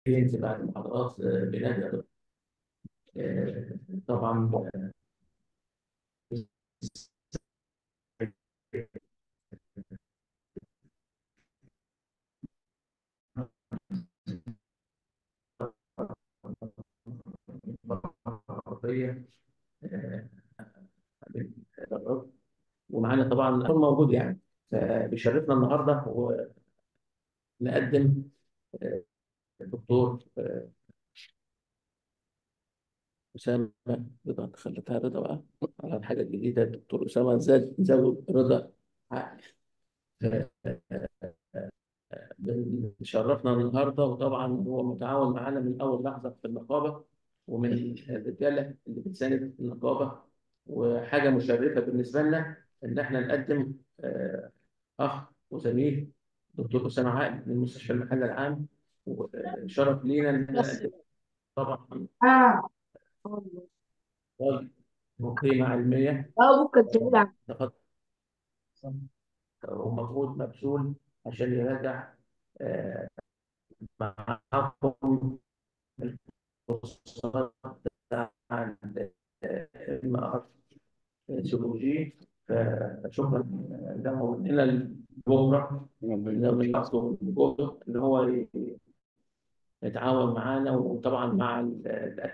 في انتباه المحاضرات آه، بنادي أدب. آه، طبعا آه، عربية آه، بالدرجات. ومعانا طبعا الأخ موجود يعني فبيشرفنا النهارده ونقدم آه، الدكتور آه، أسامة رضا خليتها رضا بقى على الحاجة الجديدة الدكتور أسامة زاد زود رضا عقل. آه، شرفنا النهارده وطبعا هو متعاون معانا من اول لحظه في النقابه ومن الرجاله اللي بتساند النقابه وحاجه مشرفه بالنسبه لنا ان احنا نقدم آه، اخ وزميل دكتور اسامه عائل من مستشفى المحل العام وشرف لينا ان احنا نقدم طبعا اه طالب وقيمه علميه اه ممكن تقول تقدم ومجهود مبذول عشان يراجع آه، معاكم الكورسات بتاع المعرفة السيكولوجي فشكرا له من هنا لبكره إنه مش قصده بكره ان هو ي- يتعاون معانا وطبعا مع ال-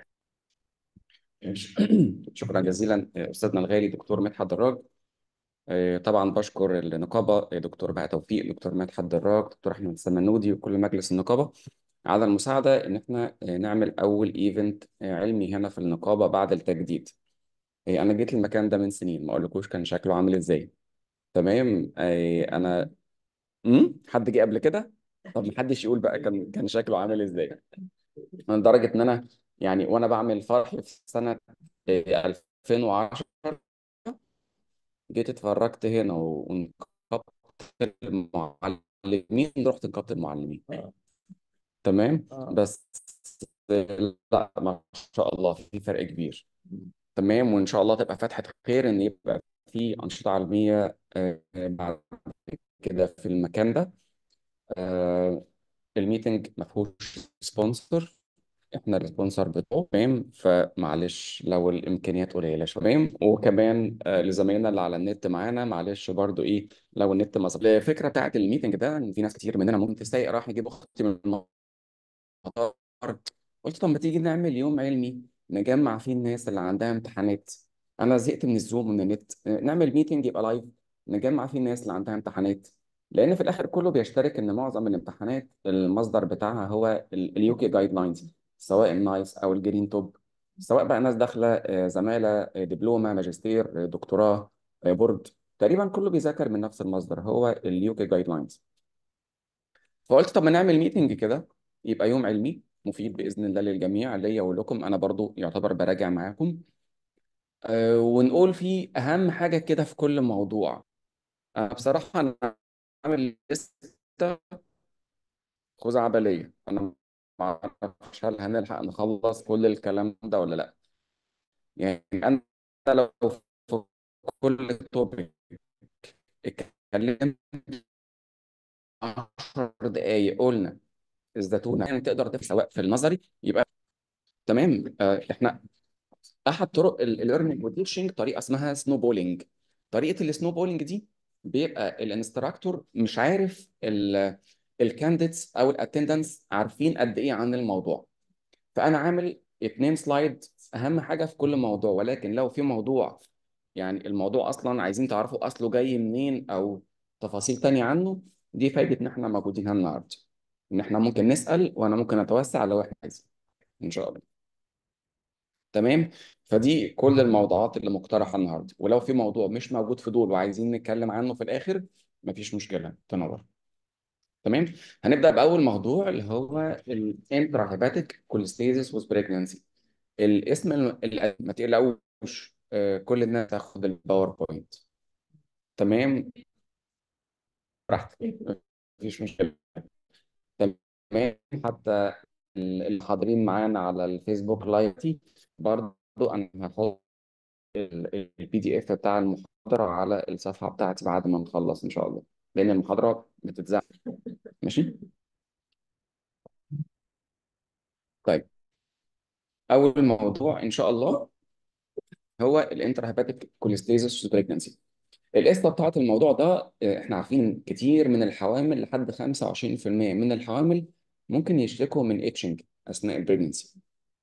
شكرا جزيلا استاذنا الغالي دكتور مدحت دراج آه، طبعا بشكر النقابه آه، دكتور بهاء توفيق دكتور مدحت دراج دكتور احمد السمنودي وكل مجلس النقابه على المساعده ان احنا آه، نعمل اول ايفنت علمي هنا في النقابه بعد التجديد آه، انا جيت المكان ده من سنين ما اقولكوش كان شكله عامل ازاي تمام آه، انا امم حد جه قبل كده طب محدش يقول بقى كان كان شكله عامل ازاي لدرجه ان انا يعني وانا بعمل فرح في سنه آه، 2010 جيت اتفرجت هنا ونقابة المعلمين رحت نقابة المعلمين آه. تمام آه. بس لا ما شاء الله في فرق كبير تمام وان شاء الله تبقى فتحة خير ان يبقى في أنشطة علمية آه، بعد كده في المكان ده آه، الميتنج ما فيهوش سبونسر احنا السبونسر بتوعه تمام فمعلش لو الامكانيات قليله شويه تمام وكمان آه، لزمايلنا اللي على النت معانا معلش برضو ايه لو النت ما ظبطش الفكره بتاعت الميتنج ده ان في ناس كتير مننا ممكن تستيق راح يجيب اختي من المطار قلت طب ما تيجي نعمل يوم علمي نجمع فيه الناس اللي عندها امتحانات انا زهقت من الزوم ومن النت نعمل ميتنج يبقى لايف نجمع فيه الناس اللي عندها امتحانات لان في الاخر كله بيشترك ان معظم الامتحانات المصدر بتاعها هو اليوكي جايد لاينز سواء النايس او الجرين توب سواء بقى ناس داخله آه، زماله آه، دبلومه ماجستير آه، دكتوراه آه، بورد تقريبا كله بيذاكر من نفس المصدر هو اليوكي جايد لاينز فقلت طب ما نعمل ميتنج كده يبقى يوم علمي مفيد باذن الله للجميع ليا ولكم انا برضو يعتبر براجع معاكم أه ونقول فيه اهم حاجه كده في كل موضوع أه بصراحه انا عامل لسته خزعبليه انا ما اعرفش هل هنلحق نخلص كل الكلام ده ولا لا يعني انا لو في كل توبيك اتكلمت 10 دقايق قلنا الزتونه يعني تقدر تفهم سواء في النظري يبقى تمام آه، احنا احد طرق الليرنينج والتيتشنج طريقه اسمها سنو بولينج طريقه السنو بولينج دي بيبقى الانستراكتور مش عارف الكانديدز او الاتندنس عارفين قد ايه عن الموضوع فانا عامل اتنين سلايد اهم حاجه في كل موضوع ولكن لو في موضوع يعني الموضوع اصلا عايزين تعرفوا اصله جاي منين او تفاصيل تانية عنه دي فايده ان احنا موجودين هنا النهارده ان احنا ممكن نسال وانا ممكن اتوسع لو احنا عايزين ان شاء الله تمام فدي كل الموضوعات اللي مقترحه النهارده ولو في موضوع مش موجود في دول وعايزين نتكلم عنه في الاخر مفيش مشكله تنور تمام هنبدا باول موضوع اللي هو الانترا هيباتيك كوليستيزيس وذ بريجنسي الاسم الم- ال- ما تقلقوش آه، كل الناس تاخد الباوربوينت تمام براحتك مفيش مشكله تمام حتى ال- اللي حاضرين معانا على الفيسبوك لايف دي برضو انا هحط البي دي اف بتاع المحاضرة على الصفحة بتاعتي بعد ما نخلص إن شاء الله لأن المحاضرة بتتذاع ماشي طيب اول موضوع ان شاء الله هو الانتر هيباتيك كوليستيزيس بريجنسي القصه بتاعت الموضوع ده آه، احنا عارفين كتير من الحوامل لحد 25% من الحوامل ممكن يشتكوا من اتشنج اثناء البريجنسي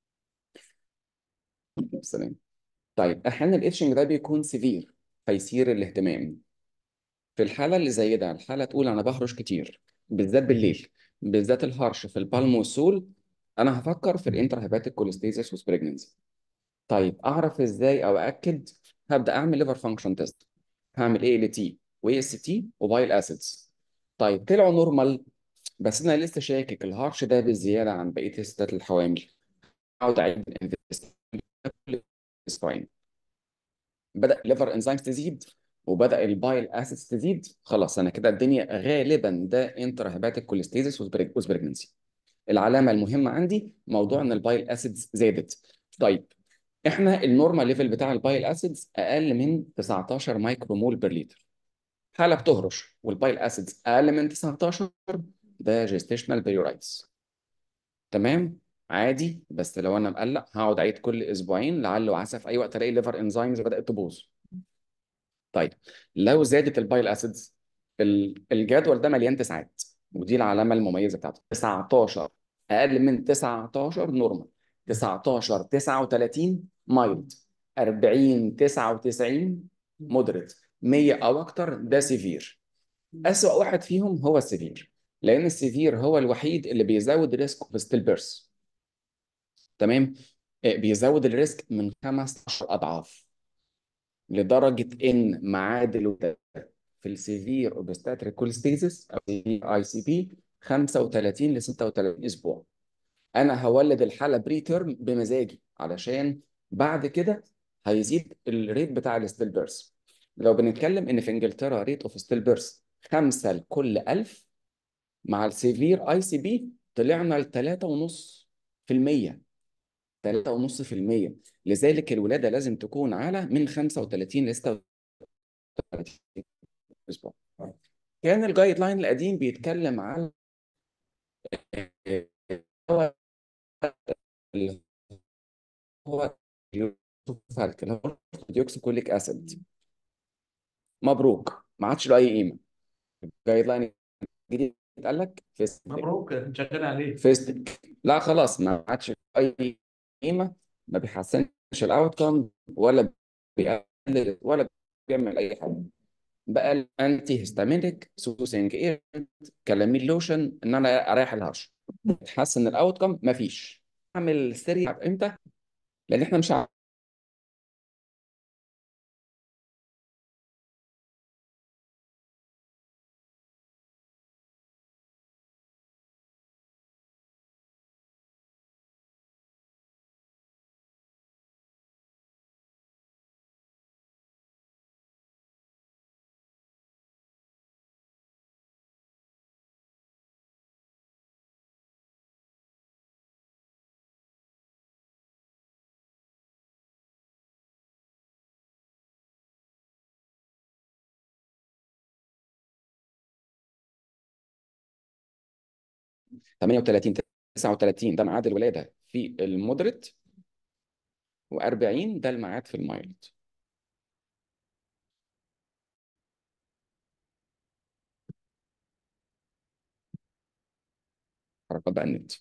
سلام طيب احيانا الاتشنج ده بيكون سيفير فيثير الاهتمام في الحاله اللي زي ده الحاله تقول انا بهرش كتير بالذات بالليل بالذات الهرش في البالم والسول انا هفكر في الانتر هيباتيك كوليستيزيس وسبريجنسي طيب اعرف ازاي او اكد هبدا اعمل ليفر فانكشن تيست هعمل اي ال تي واي اس تي وبايل اسيدز طيب طلعوا نورمال بس انا لسه شاكك الهرش ده بالزياده عن بقيه تيستات الحوامل اقعد اعيد الانفست كل اسبوعين بدا الليفر انزيمز تزيد وبدا البايل اسيدز تزيد خلاص انا كده الدنيا غالبا ده انتر هيباتيك كوليستيزيس وسبريجنسي العلامه المهمه عندي موضوع ان البايل اسيدز زادت طيب احنا النورمال ليفل بتاع البايل اسيدز اقل من 19 مايكرو مول بير لتر حاله بتهرش والبايل اسيدز اقل من 19 ده جيستيشنال بيوريتس تمام عادي بس لو انا مقلق هقعد اعيد كل اسبوعين لعل وعسى في اي وقت الاقي الليفر انزيمز بدات تبوظ طيب لو زادت البايل اسيدز ال- الجدول ده مليان تسعات ودي العلامه المميزه بتاعته 19 اقل من 19 نورمال 19 39 مايلد 40 99 مودريت 100 او اكتر ده سيفير اسوأ واحد فيهم هو السيفير لان السيفير هو الوحيد اللي بيزود ريسك اوف ستيل بيرث تمام آه، بيزود الريسك من 15 اضعاف لدرجه ان معادل الولاده في السيفير اوبستاتريك كوليستيزيس او اي سي بي 35 ل 36 اسبوع انا هولد الحاله بري تيرم بمزاجي علشان بعد كده هيزيد الريت بتاع الستيل بيرث لو بنتكلم ان في انجلترا ريت اوف ستيل بيرث 5 لكل 1000 مع السيفير اي سي بي طلعنا ل 3.5% 3.5% لذلك الولاده لازم تكون على من 35 ل 36 اسبوع كان الجايد لاين القديم بيتكلم على هو اللي هو الفرق اللي هو ديوكسيكوليك اسيد مبروك ما عادش له اي قيمه الجايد لاين الجديد قال لك فيستك مبروك شغال عليه فيستك لا خلاص ما عادش له اي قيمه ما بيحسنش الاوت كام ولا بيقلل ولا بيعمل اي حاجه بقى الانتي هيستامينيك سوسنج ايه كلامين لوشن ان انا اريح الهرش تحسن الاوت كام مفيش اعمل سري امتى لان احنا مش عارف ثمانية وثلاثين تسعة وثلاثين ده ميعاد الولادة في المودريت و40 ده الميعاد في المايلد حركات بقى النت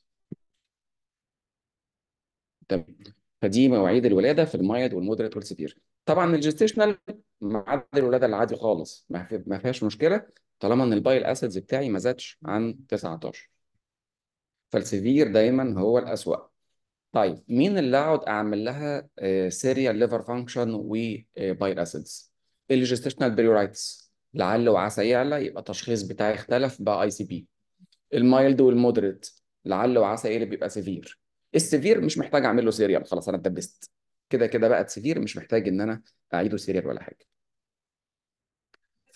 تمام فدي مواعيد الولادة في المايلد والمودريت والسيفير طبعا الجستيشنال ميعاد الولادة العادي خالص ما في- ما فيهاش مشكلة طالما ان البايل اسيدز بتاعي ما زادش عن 19 فالسيفير دايما هو الأسوأ طيب مين اللي اقعد اعمل لها سيريال ليفر فانكشن وبايل اسيدز الجستيشنال بيريورايتس لعل وعسى يعلى يبقى التشخيص بتاعي اختلف بقى اي سي بي المايلد والمودريت لعل وعسى ايه اللي بيبقى سيفير السيفير مش محتاج اعمل له سيريال خلاص انا اتدبست كده كده بقت سيفير مش محتاج ان انا اعيده سيريال ولا حاجه ف...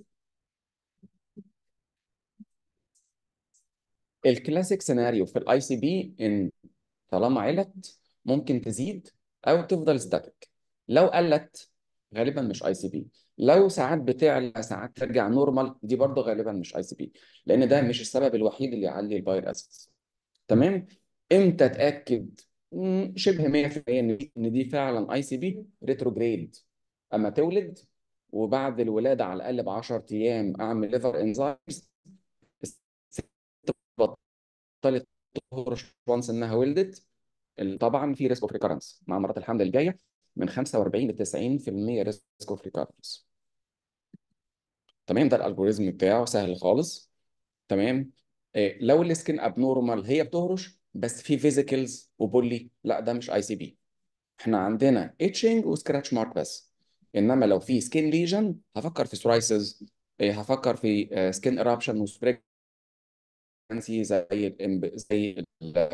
الكلاسيك سيناريو في الاي سي بي ان طالما علت ممكن تزيد او تفضل ستاتيك لو قلت غالبا مش اي سي بي لو ساعات بتعلى ساعات ترجع نورمال دي برضه غالبا مش اي سي بي لان ده مش السبب الوحيد اللي يعلي البايل اسيدز تمام امتى اتاكد مم، شبه 100% ان دي ان دي فعلا اي سي بي ريتروجريد اما تولد وبعد الولاده على الاقل ب 10 ايام اعمل ليفر انزايمز الست بطلت تهرش وانس انها ولدت ال- طبعا في ريسك اوف ريكارنس مع مرات الحمل الجايه من 45 ل 90% ريسك اوف ريكارنس تمام ده الالجوريزم بتاعه سهل خالص تمام إيه لو السكين ابنورمال هي بتهرش بس في فيزيكلز وبولي لا ده مش اي سي بي احنا عندنا اتشنج وسكراتش مارك بس انما لو في سكين ليجن هفكر في سورايسز هفكر في سكين ايرابشن وسبريجنسي زي ال زي ال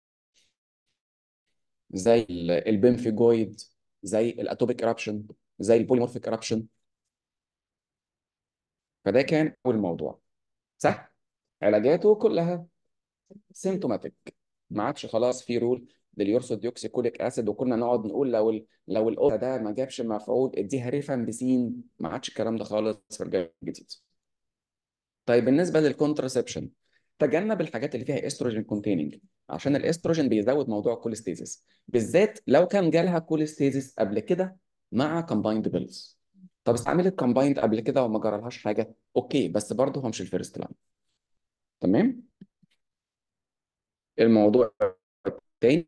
زي ال- البنفيجويد زي الاتوبيك ايرابشن زي البوليمورفيك ايرابشن فده كان اول موضوع صح علاجاته كلها سيمتوماتيك ما عادش خلاص في رول لليورثوديوكسيكوليك اسيد وكنا نقعد نقول لو ال لو القطه ده ما جابش مفعول اديها ريفامبيسين ما عادش الكلام ده خالص في الجيل الجديد طيب بالنسبه للكونتراسبشن تجنب الحاجات اللي فيها استروجين كونتيننج عشان الاستروجين بيزود موضوع الكوليستيزيس بالذات لو كان جالها كوليستيزيس قبل كده مع كومبايند بيلز طب استعملت كومبايند قبل كده وما جرالهاش حاجه اوكي بس برضه هو مش الفيرست لاين تمام الموضوع التاني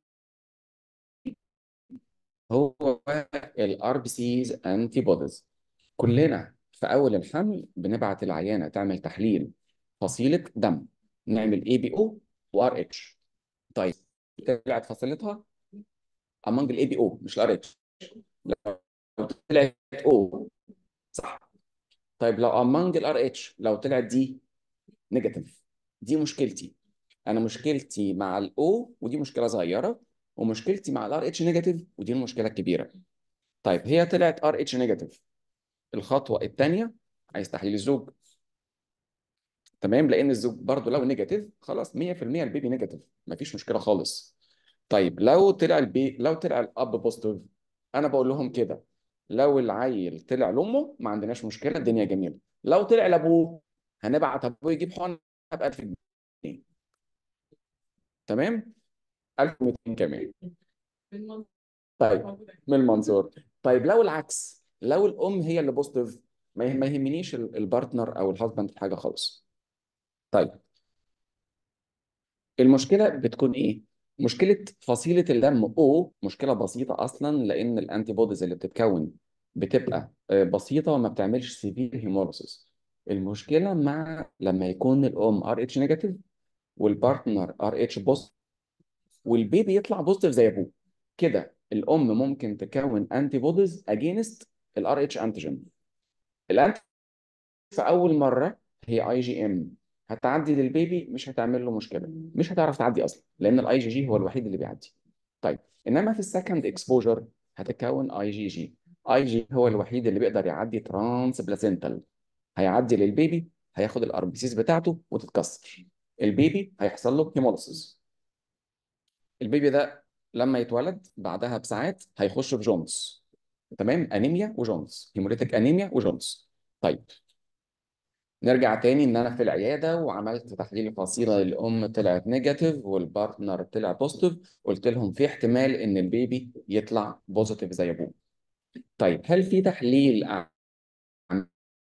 هو الار بي سيز انتي بوديز كلنا في اول الحمل بنبعت العيانه تعمل تحليل فصيله دم نعمل اي بي او وار اتش طيب طلعت فصيلتها امونج الاي بي او مش الار اتش لو طلعت او صح طيب لو امونج الار اتش لو طلعت دي نيجاتيف دي مشكلتي انا مشكلتي مع الاو ودي مشكله صغيره ومشكلتي مع الار اتش نيجاتيف ودي المشكله الكبيره طيب هي طلعت ار اتش نيجاتيف الخطوه الثانيه عايز تحليل الزوج تمام لان الزوج برضو لو نيجاتيف خلاص 100% البيبي نيجاتيف مفيش مشكله خالص طيب لو طلع البي لو طلع الاب بوزيتيف انا بقول لهم كده لو العيل طلع لامه ما عندناش مشكله الدنيا جميله لو طلع لابوه هنبعت ابوه يجيب حقن ب 1000 جنيه تمام 1200 كمان طيب من المنظور طيب لو العكس لو الام هي اللي بوزيتيف ما يهم- ما يهمنيش ال- البارتنر او الهازبند في حاجه خالص طيب المشكله بتكون ايه مشكله فصيله الدم او مشكله بسيطه اصلا لان الانتي بوديز اللي بتتكون بتبقى آه، بسيطه وما بتعملش سيفير هيموليسيس المشكله مع لما يكون الام ار اتش نيجاتيف والبارتنر ار اتش بوزيتيف والبيبي يطلع بوزيتيف زي ابوه كده الام ممكن تكون انتي بوديز اجينست الار اتش انتيجين الانتي في اول مره هي اي جي ام هتعدي للبيبي مش هتعمل له مشكله مش هتعرف تعدي اصلا لان الاي جي جي هو الوحيد اللي بيعدي طيب انما في السكند اكسبوجر هتتكون اي جي جي اي جي هو الوحيد اللي بيقدر يعدي ترانس بلاسنتال هيعدي للبيبي هياخد الار بي سيز بتاعته وتتكسر البيبي هيحصل له هيموليسيس البيبي ده لما يتولد بعدها بساعات هيخش في جونز تمام انيميا وجونز هيموليتيك انيميا وجونز طيب نرجع تاني ان انا في العياده وعملت تحليل فصيله للام طلعت نيجاتيف والبارتنر طلع بوزيتيف قلت لهم في احتمال ان البيبي يطلع بوزيتيف زي ابوه طيب هل في تحليل أعمل-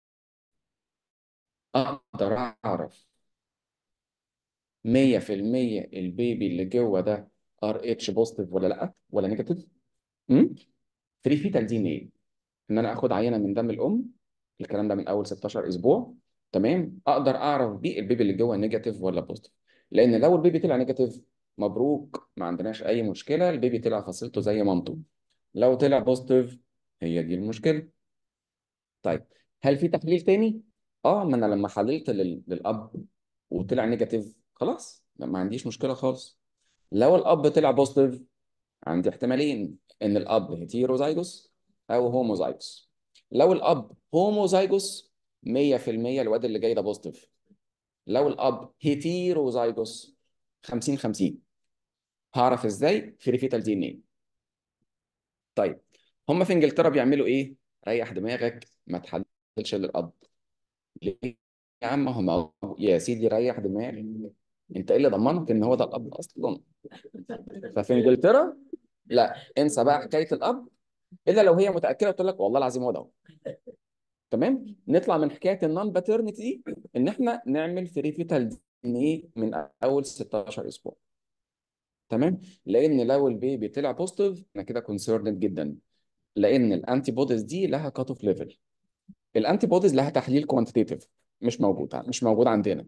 اقدر اعرف 100% البيبي اللي جوه ده ار اتش بوزيتيف ولا لا ولا نيجاتيف امم فري فيتال دي ان ايه ان انا اخد عينه من دم الام الكلام ده من اول 16 اسبوع تمام اقدر اعرف بيه البيبي اللي جوه نيجاتيف ولا بوزيتيف لان لو البيبي طلع نيجاتيف مبروك ما عندناش اي مشكله البيبي طلع فصيلته زي مامته لو طلع بوزيتيف هي دي المشكله طيب هل في تحليل تاني اه ما انا لما حللت لل... للاب وطلع نيجاتيف خلاص ما عنديش مشكله خالص لو الاب طلع بوزيتيف عندي احتمالين ان الاب هيتيروزايجوس او هوموزايجوس لو الاب هوموزايجوس 100% الواد اللي جاي ده بوزيتيف لو الاب هيتيروزايجوس 50 50 هعرف ازاي في ريفيتال دي ان ايه طيب هم في انجلترا بيعملوا ايه ريح دماغك ما تحللش للاب ليه يا عم هم يا سيدي ريح دماغك انت ايه اللي ضمنك ان هو ده الاب اصلا ففي انجلترا لا انسى بقى حكايه الاب الا لو هي متاكده تقول لك والله العظيم هو ده هو. تمام نطلع من حكايه النون باترنتي دي ان احنا نعمل فري فيتال دي ان ايه من اول 16 اسبوع تمام لان لو البيبي طلع بوزيتيف انا كده كونسيرند جدا لان الانتي بوديز دي لها كات اوف ليفل الانتي بوديز لها تحليل كوانتيتيف مش موجود مش موجود عندنا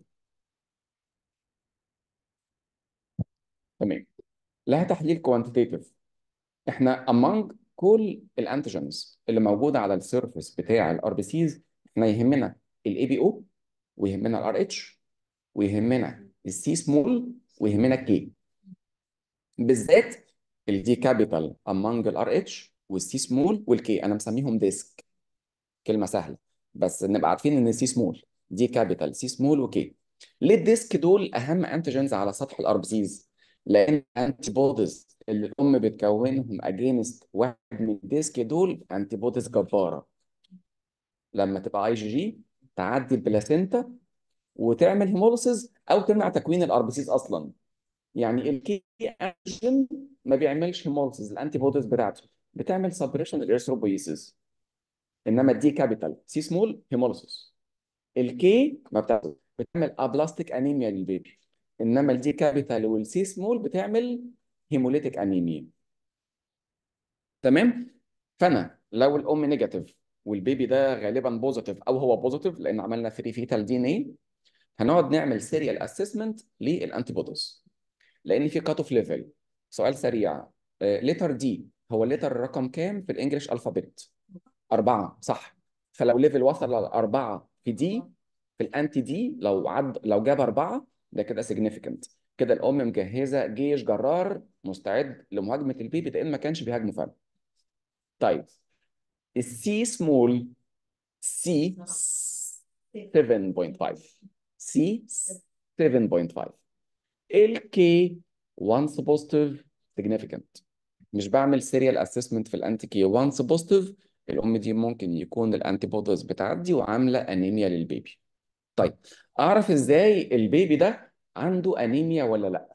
تمام لها تحليل كوانتيتيف احنا among كل الانتيجنز اللي موجوده على السيرفيس بتاع الار بي سيز احنا يهمنا الاي بي او ويهمنا الار اتش ويهمنا السي سمول ويهمنا الكي بالذات الدي كابيتال among الار اتش والسي سمول والكي انا مسميهم ديسك كلمه سهله بس نبقى عارفين ان السي سمول دي كابيتال سي سمول وكي ليه الديسك دول اهم انتيجنز على سطح الار بي سيز لان انتي بوديز اللي الام بتكونهم اجينست واحد من الديسك دول انتي بوديز جباره لما تبقى اي جي جي تعدي البلاسينتا وتعمل هيموليسيس او تمنع تكوين الار بي سيز اصلا يعني الكي انجن ما بيعملش هيموليسيس الانتي بوديز بتاعته بتعمل سبريشن الارثروبويسيس انما الدي كابيتال سي سمول هيموليسيس الكي ما بتعمل بتعمل ابلاستيك انيميا للبيبي انما الدي كابيتال والسي سمول بتعمل هيموليتيك انيميا تمام فانا لو الام نيجاتيف والبيبي ده غالبا بوزيتيف او هو بوزيتيف لان عملنا فري فيتال دي ان ايه هنقعد نعمل سيريال اسسمنت للانتي بوديز لان في كات اوف ليفل سؤال سريع ليتر دي هو الليتر رقم كام في الانجليش الفابت أربعة صح فلو ليفل وصل لأربعة في دي في الأنتي دي لو عد لو جاب أربعة ده كده سيجنيفيكانت كده الأم مجهزة جيش جرار مستعد لمهاجمة البيبي ده إن ما كانش بيهاجمه فعلا طيب السي سمول سي 7.5 سي 7.5 الكي once positive significant مش بعمل سيريال اسسمنت في الانتي كي وانس بوزيتيف الام دي ممكن يكون الانتي بوديز بتعدي وعامله انيميا للبيبي طيب اعرف ازاي البيبي ده عنده انيميا ولا لا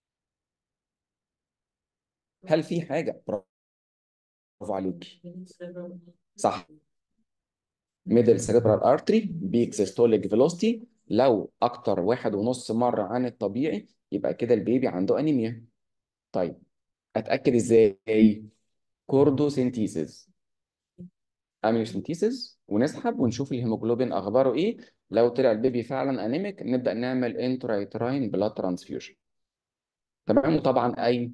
هل في حاجه برافو عليك صح ميدل سيريبرال ارتري بيك سيستوليك فيلوستي لو اكتر واحد ونص مره عن الطبيعي يبقى كده البيبي عنده انيميا طيب اتاكد ازاي كوردوسينتيسيس اميوسينتيسيس ونسحب ونشوف الهيموجلوبين اخباره ايه لو طلع البيبي فعلا انيميك نبدا نعمل انترايتراين بلاد ترانسفيوجن تمام وطبعا اي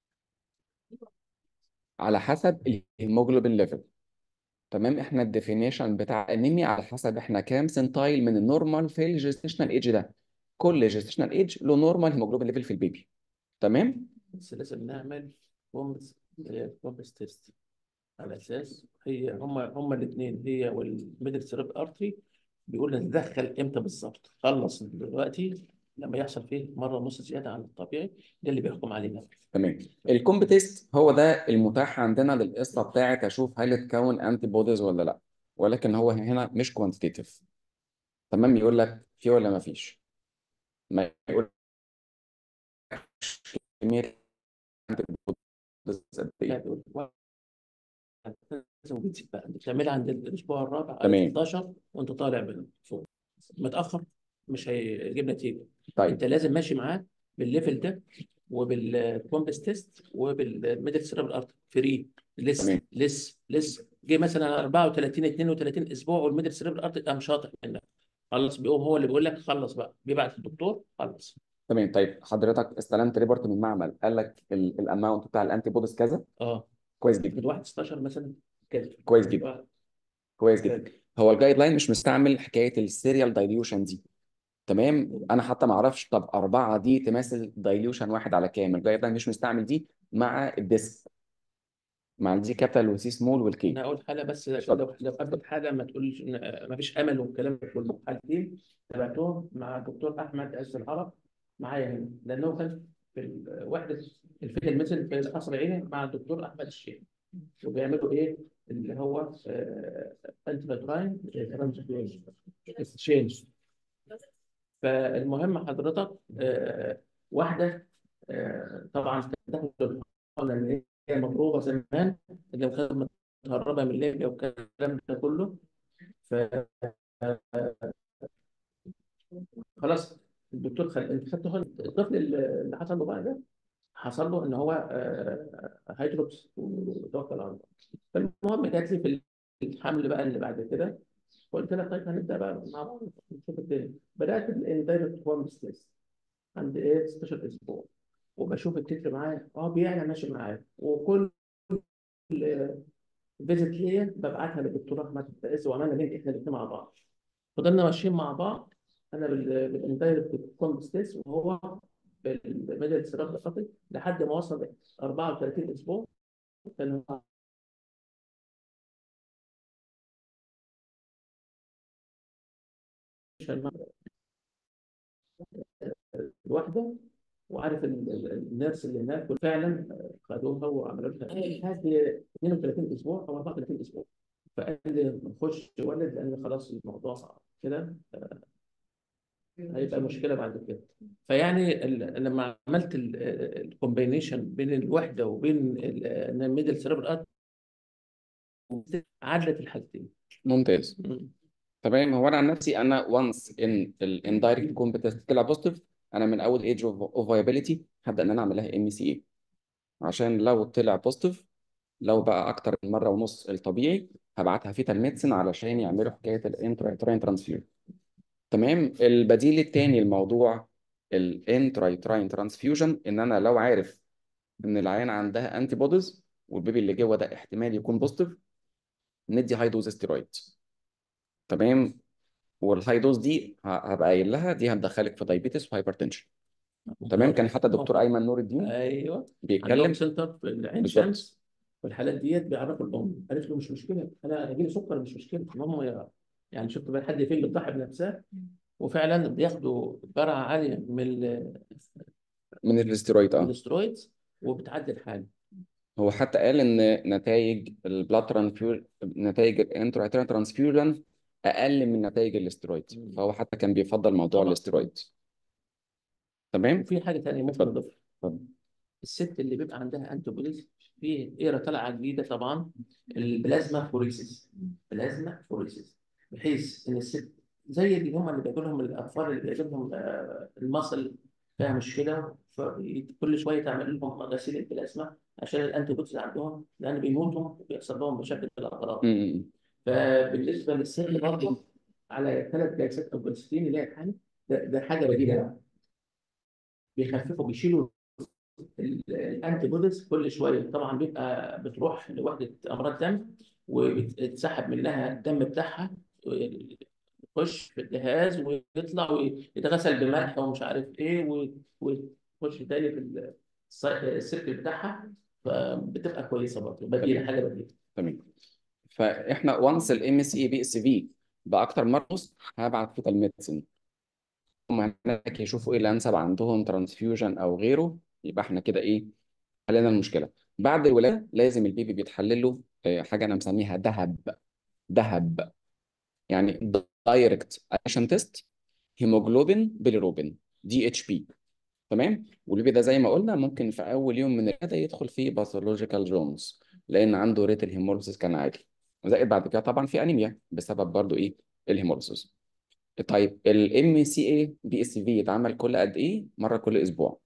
على حسب الهيموجلوبين ليفل تمام احنا الديفينيشن بتاع انيميا على حسب احنا كام سنتايل من النورمال في الجستيشنال ايج ده كل جستيشنال ايج له نورمال هيموجلوبين ليفل في البيبي تمام بس لازم نعمل كومبس كومبس تيست على اساس هي هما هما الاثنين هي والميدل سيرب ارتري بيقول نتدخل امتى بالظبط خلص دلوقتي لما يحصل فيه مره ونص زياده عن الطبيعي ده اللي بيحكم علينا تمام الكومب تيست هو ده المتاح عندنا للقصه بتاعت اشوف هل اتكون انتي بوديز ولا لا ولكن هو هنا مش كوانتيتيف تمام يقول لك في ولا ما فيش ما يقول كميه انتي بوديز قد لا ايه بيقول لازم بتسيب بقى بتعملها عند الاسبوع الرابع او تمام 16 وانت طالع من فوق متاخر مش هيجيب نتيجه طيب انت لازم ماشي معاه بالليفل ده وبالكومبس تيست وبالميدل سيربرال ارت فري لسه تمام لسه لسه جه مثلا 34 32 اسبوع والميدل سيربرال ارت قام شاطر منك خلص بيقوم هو اللي بيقول لك خلص بقى بيبعت الدكتور خلص تمام طيب حضرتك استلمت ريبورت من المعمل قال لك الاماونت بتاع الانتي بوديز كذا اه كويس من جدا 1 16 مثلا كده كويس جدا كويس جدا هو الجايد لاين مش مستعمل حكايه السيريال دايليوشن دي تمام انا حتى ما اعرفش طب اربعه دي تماثل دايليوشن واحد على كام الجايد لاين مش مستعمل دي مع الديسك مع الدي كابيتال والسي سمول والكي انا اقول حاله بس اتفضل لو لو قابلت حاله ما تقولش ما فيش امل والكلام ده كله حالتين تابعتهم مع الدكتور احمد عز العرب معايا هنا لانه كان في وحده الفيل المثل في القصر العيني مع الدكتور احمد الشيخ وبيعملوا ايه اللي هو انتي باتراين تشينج فالمهم حضرتك آه، واحده آه، طبعا تاخد الحقنه اللي هي مضروبه زمان اللي كانت متهربه من ليبيا والكلام ده كله ف خلاص الدكتور خل... انت خدت حقنة. الطفل اللي حصل له بقى ده حصل له ان هو آه، هيدروبس وتوكل على الله فالمهم جات لي في الحمل بقى اللي بعد كده قلت لها طيب هنبدا بقى مع بعض نشوف الدنيا بدات بالاندايركت هوم ستريس عند ايه 16 اسبوع وبشوف التتر معايا اه بيعلى ماشي معايا وكل فيزيت ليا ببعتها للدكتور احمد فايز وعملنا بنت احنا الاثنين مع بعض فضلنا ماشيين مع بعض انا بال- بالاندايركت هوم ستريس وهو بالميدل سيرابل لحد ما وصل 34 اسبوع كان الواحده وعارف ال- ال- النيرس اللي هناك وفعلا خدوها وعملوا لها هذه 32 اسبوع او 34 اسبوع فقال لي خش ولد لان خلاص الموضوع كده هيبقى مشكله بعد كده فيعني ال- لما عملت الكومبينيشن بين الوحده وبين الميدل سيربرال عدلت الحالتين ممتاز مم. تمام هو انا عن نفسي انا وانس ان الاندايركت كومبتنس طلع بوزيتيف انا من اول ايج اوف فايبيليتي هبدا ان انا اعمل لها ام سي اي عشان لو طلع بوزيتيف لو بقى اكتر من مره ونص الطبيعي هبعتها فيتال ميديسن علشان يعملوا حكايه الانترايتراين ترانسفير تمام البديل الثاني الموضوع الانترايتراين ترانسفيوجن ان انا لو عارف ان العيان عندها انتي بوديز والبيبي اللي جوه ده احتمال يكون بوزيتيف ندي هاي دوز ستيرويد تمام والهاي دوز دي ه- هبقى قايل لها دي هتدخلك في دايبيتس وهايبرتنشن تمام كان حتى الدكتور ايمن نور الدين ايوه عندهم بيتكلم سنتر في العين بالظبط شمس والحالات ديت بيعرفوا الام قالت له مش مشكله انا هيجي لي سكر مش مشكله المهم يا- يعني شفت بقى حد فين بتضحي بنفسها وفعلا بياخدوا جرعه عاليه من ال- من الاستيرويد من اه الاسترويدز وبتعدي الحاله هو حتى قال ان نتائج البلاد ترانسفيوجن نتائج الانترايترال ترانسفيوجن اقل من نتائج الاستيرويد مم. فهو حتى كان بيفضل موضوع طبعا الاستيرويد تمام وفي حاجه ثانيه ممكن اتفضل نضيفها اتفضل الست اللي بيبقى عندها انتي بوديز في ايرا طالعه جديده طبعا البلازما فوريسيس بلازما فوريسيس بحيث ان الست زي اللي هم اللي بيجوا لهم الاطفال اللي بيجوا لهم آه، المصل فيها مشكله فكل شويه تعمل لهم غسيل البلازما عشان الانتي بوديز عندهم لان بيموتوا وبيحصل لهم مشاكل في الاعضلات امم فبالنسبه للست برضه على ثلاث جلسات او جلستين اللي هي الحالة ده, ده حاجه بديله بيخففوا بيشيلوا ال- الانتي بوديز كل شويه طبعا بيبقى بتروح لوحده امراض دم وبتسحب منها الدم بتاعها يخش في الجهاز ويطلع ويتغسل بملح ومش عارف ايه و- ويخش تاني في الص- السيركل بتاعها فبتبقى كويسه برضه بديله تمام حاجه بديله تمام فاحنا وانس الام اس اي بي اس في باكتر مره ونص هبعت فيتال ميديسن هم هناك يشوفوا ايه الانسب عندهم ترانسفيوجن او غيره يبقى احنا كده ايه حلينا المشكله بعد الولاده لازم البيبي بيتحلل له آه، حاجه انا مسميها دهب دهب يعني دايركت اكشن تيست هيموجلوبين بيليروبين دي اتش بي تمام والبيبي ده زي ما قلنا ممكن في اول يوم من الولاده يدخل فيه باثولوجيكال جونز لان عنده ريت الهيموليسيس كان عالي زائد بعد كده طبعا في انيميا بسبب برضو ايه الهيموليسيس طيب الام سي اي بي اس في يتعمل كل قد ايه مره كل اسبوع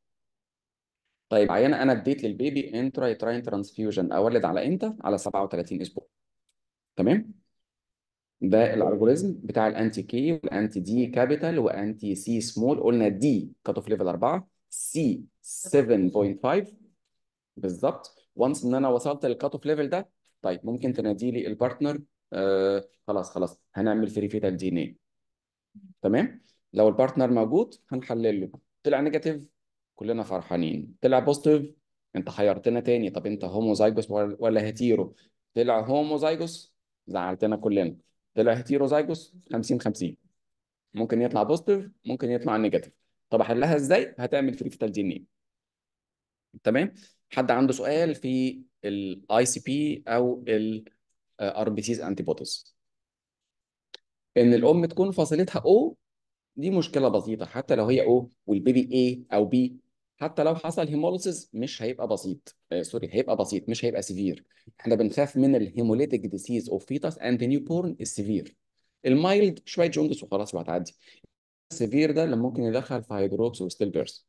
طيب عيانه انا اديت للبيبي انترايتراين ترانسفيوجن اولد على امتى على 37 اسبوع تمام ده الالجوريزم بتاع الانتي كي والانتي دي كابيتال وانتي سي سمول قلنا دي كات اوف ليفل 4 سي 7.5 بالظبط وانس ان انا وصلت للكات اوف ليفل ده طيب ممكن تنادي لي البارتنر آه خلاص خلاص هنعمل فري فيتال دي ان ايه تمام لو البارتنر موجود هنحلل له طلع نيجاتيف كلنا فرحانين طلع بوزيتيف انت حيرتنا تاني طب انت هوموزايجوس ولا ولا هيتيرو طلع هوموزايجوس زعلتنا كلنا طلع هيتيروزايجوس 50 50 ممكن يطلع بوزيتيف ممكن يطلع نيجاتيف طب احلها ازاي هتعمل فري فيتال دي ان ايه تمام حد عنده سؤال في الاي سي بي او الار بي سيز انتي بوديز ان الام تكون فاصلتها او دي مشكله بسيطه حتى لو هي او والبيبي A او B حتى لو حصل هيموليسيس مش هيبقى بسيط آه سوري هيبقى بسيط مش هيبقى سيفير احنا بنخاف من الهيموليتيك ديسيز اوف فيتاس اند نيو بورن السيفير المايلد شويه جوندس وخلاص وهتعدي السيفير ده اللي ممكن يدخل في هيدروكس وستيل بيرس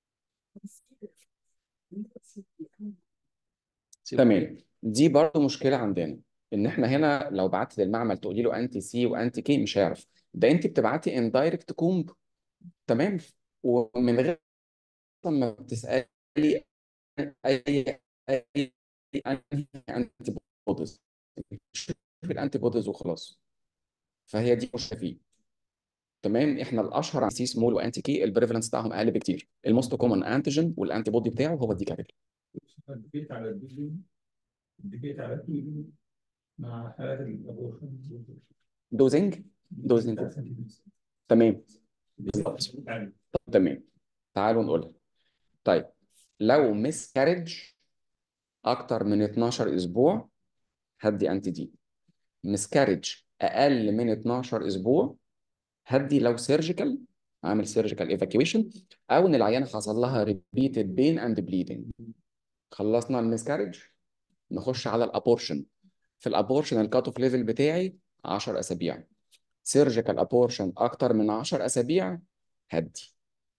تمام دي برضه مشكله عندنا ان احنا هنا لو بعت للمعمل تقولي له انتي سي وانتي كي مش هيعرف ده انت بتبعتي اندايركت كومب تمام ومن غير ما بتسالي اي اي اي انتي بوديز في الانتي بوديز وخلاص فهي دي مشكله فيه تمام احنا الاشهر عن سي سمول وانتي كي البريفالنس بتاعهم اقل بكتير الموست كومن انتيجين والانتي بودي بتاعه هو الدي كابيتال اديت على البيبي اديت على البيبي مع حالات الابورشن دوزنج دوزنج تمام بالظبط تمام تعالوا نقولها طيب لو مس كارج اكتر من 12 اسبوع هدي انتي دي مس كارج اقل من 12 اسبوع هدي لو سيرجيكال عامل سيرجيكال ايفاكيويشن او ان العيانه حصل لها ريبيتد بين اند بليدنج خلصنا المسكارج نخش على الابورشن في الابورشن الكات اوف ليفل بتاعي 10 اسابيع سيرجيكال ابورشن اكتر من 10 اسابيع هدي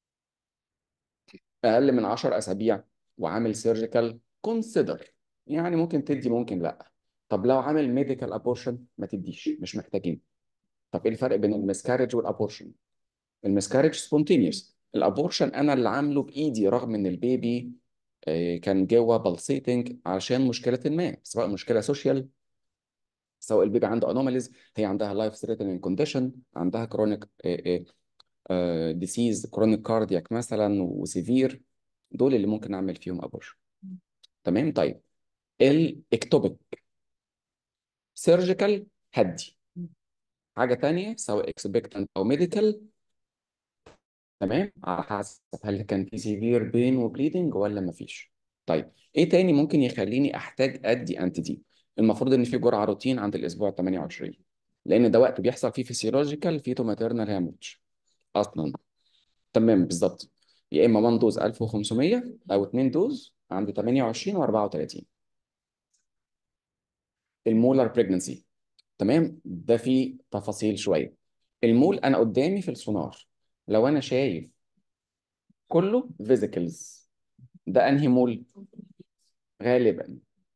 اقل من 10 اسابيع وعامل سيرجيكال كونسيدر يعني ممكن تدي ممكن لا طب لو عامل ميديكال ابورشن ما تديش مش محتاجين طب ايه الفرق بين المسكارج والابورشن المسكارج سبونتينيوس الابورشن انا اللي عامله بايدي رغم ان البيبي آه، كان جوه بلسيتنج عشان مشكله ما سواء مشكله سوشيال سواء البيبي عنده انوماليز هي عندها لايف ثريتنينج كونديشن عندها كرونيك ديسيز كرونيك كاردياك مثلا وسيفير دول اللي ممكن اعمل فيهم ابورشن تمام طيب الاكتوبيك سيرجيكال هدي حاجه تانية سواء اكسبكتنت او ميديكال تمام على حسب هل كان في سيفير بين وبليدنج ولا مفيش طيب ايه تاني ممكن يخليني احتاج ادي انتي دي المفروض ان في جرعه روتين عند الاسبوع 28 لان ده وقت بيحصل فيه فيسيولوجيكال فيتو ماتيرنال هاموج اصلا تمام بالظبط يا اما 1 دوز 1500 او 2 دوز عند 28 و34 المولر بريجنسي تمام ده فيه تفاصيل شويه المول انا قدامي في السونار لو انا شايف كله فيزيكلز ده انهي مول غالبا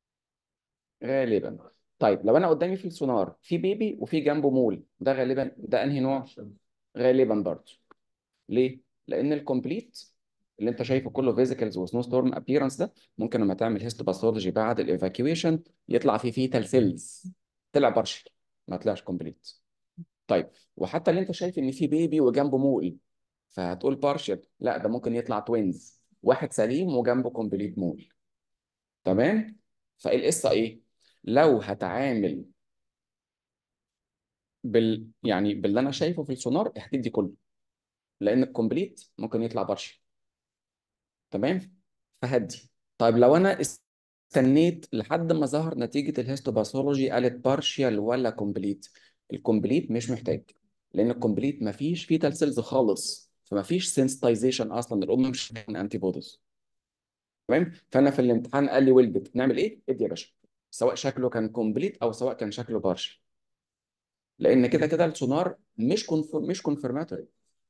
غالبا طيب لو انا قدامي في السونار في بيبي وفي جنبه مول ده غالبا ده انهي نوع غالبا برضه ليه لان الكومبليت اللي انت شايفه كله فيزيكلز وسنو ستورم ابييرنس ده ممكن لما تعمل هيستوباثولوجي بعد الايفاكيويشن يطلع فيه فيتال سيلز طلع بارشل ما طلعش كومبليت طيب وحتى اللي انت شايف ان في بيبي وجنبه مول فهتقول بارشل لا ده ممكن يطلع توينز واحد سليم وجنبه كومبليت مول تمام فالقصه ايه لو هتعامل بال يعني باللي انا شايفه في السونار هتدي كله لان الكومبليت ممكن يطلع بارشل تمام فهدي طيب لو انا استنيت لحد ما ظهر نتيجه الهيستوباثولوجي قالت بارشال ولا كومبليت الكومبليت مش محتاج لان الكومبليت ما فيش فيتال سيلز خالص فما فيش سنسيتايزيشن اصلا الام مش انتي بوديز تمام فانا في الامتحان قال لي ولدت نعمل ايه ادي يا باشا سواء شكله كان كومبليت او سواء كان شكله بارشل لان كده كده السونار مش كونفر مش كونفرماتوري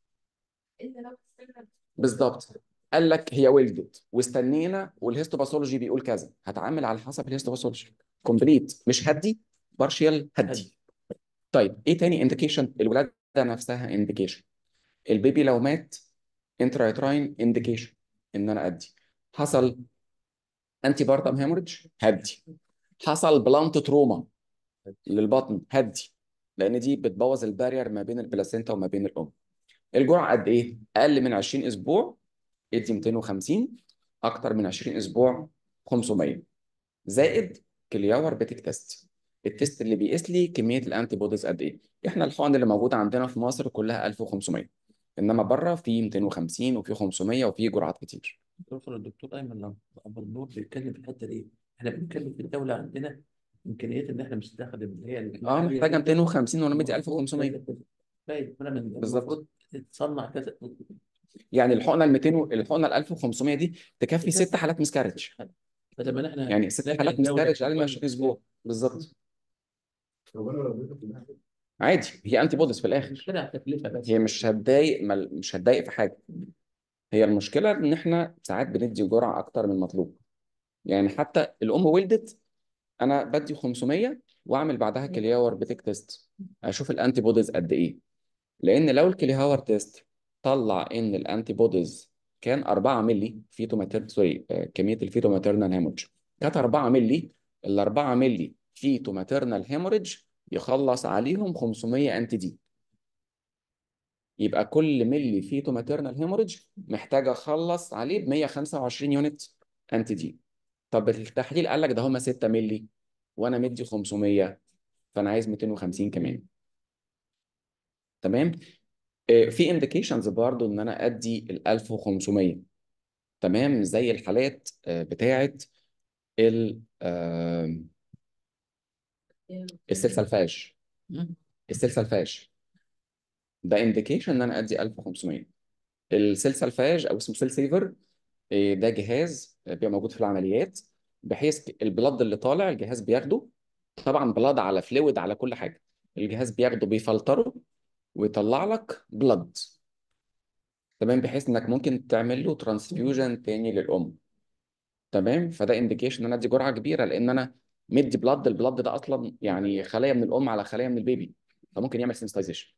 بالظبط قال لك هي ولدت واستنينا والهيستوباثولوجي بيقول كذا هتعامل على حسب الهيستوباثولوجي كومبليت مش هدي بارشيال هدي طيب ايه تاني انديكيشن الولاده نفسها انديكيشن البيبي لو مات انترايتراين انديكيشن ان انا ادي حصل انتي بارتم هيموريدج هدي حصل بلانت تروما للبطن هدي لان دي بتبوظ البارير ما بين البلاسينتا وما بين الام الجرعه قد ايه اقل من 20 اسبوع ادي 250 اكتر من 20 اسبوع 500 زائد كلياور بيتك تيست التيست اللي بيقيس لي كميه الانتي بوديز قد ايه احنا الحقن اللي موجوده عندنا في مصر كلها 1500 انما بره في 250 وفي 500 وفي جرعات كتير دكتور الدكتور ايمن لما ابو النور بيتكلم في الحته دي احنا بنتكلم في الدوله عندنا امكانيات ان احنا نستخدم اللي هي اه محتاجه 250 وانا مدي 1500 طيب انا من بالظبط. المفروض تتصنع كذا يعني الحقنه ال 200 و- الحقنه ال 1500 دي تكفي تكفي. ست حالات مسكارج بدل ما احنا يعني ست نلاقي حالات الجودة مسكارج اقل من كويسة. 20 اسبوع بالظبط طب انا لو اديتك الناحية عادي هي انتي بوديز في الاخر المشكلة على التكلفة بس هي مش هتضايق مل- مش هتضايق في حاجه هي المشكله ان احنا ساعات بندي جرعه اكتر من المطلوب يعني حتى الام ولدت انا بدي 500 واعمل بعدها كلياور بيتك تيست اشوف الانتي بوديز قد ايه لان لو الكليهاور تيست طلع ان الانتي بوديز كان 4 مللي فيتو ماتيرنال سوري آه، كميه الفيتو ماتيرنال هيموريدج كانت 4 مللي ال 4 مللي فيتو ماتيرنال هيموريدج يخلص عليهم 500 انتي دي يبقى كل ملي فيتو ماتيرنال هيموريدج محتاج اخلص عليه ب 125 يونت انتي دي طب التحليل قال لك ده هما 6 ملي وانا مدي 500 فانا عايز 250 كمان تمام آه، في انديكيشنز برضو ان انا ادي ال 1500 تمام زي الحالات آه، بتاعه ال آه، السلسلفاج مم. السلسلفاج ده انديكيشن ان انا ادي 1500 السلسلفاج او اسمه سيل سيفر آه، ده جهاز آه، بيبقى موجود في العمليات بحيث البلد اللي طالع الجهاز بياخده طبعا بلاد على فلويد على كل حاجه الجهاز بياخده بيفلتره ويطلع لك بلد تمام بحيث انك ممكن تعمل له ترانسفيوجن تاني للام تمام فده انديكيشن ان انا ادي جرعه كبيره لان انا مدي بلاد البلاد ده اصلا يعني خلايا من الام على خلايا من البيبي فممكن يعمل سنسيتايزيشن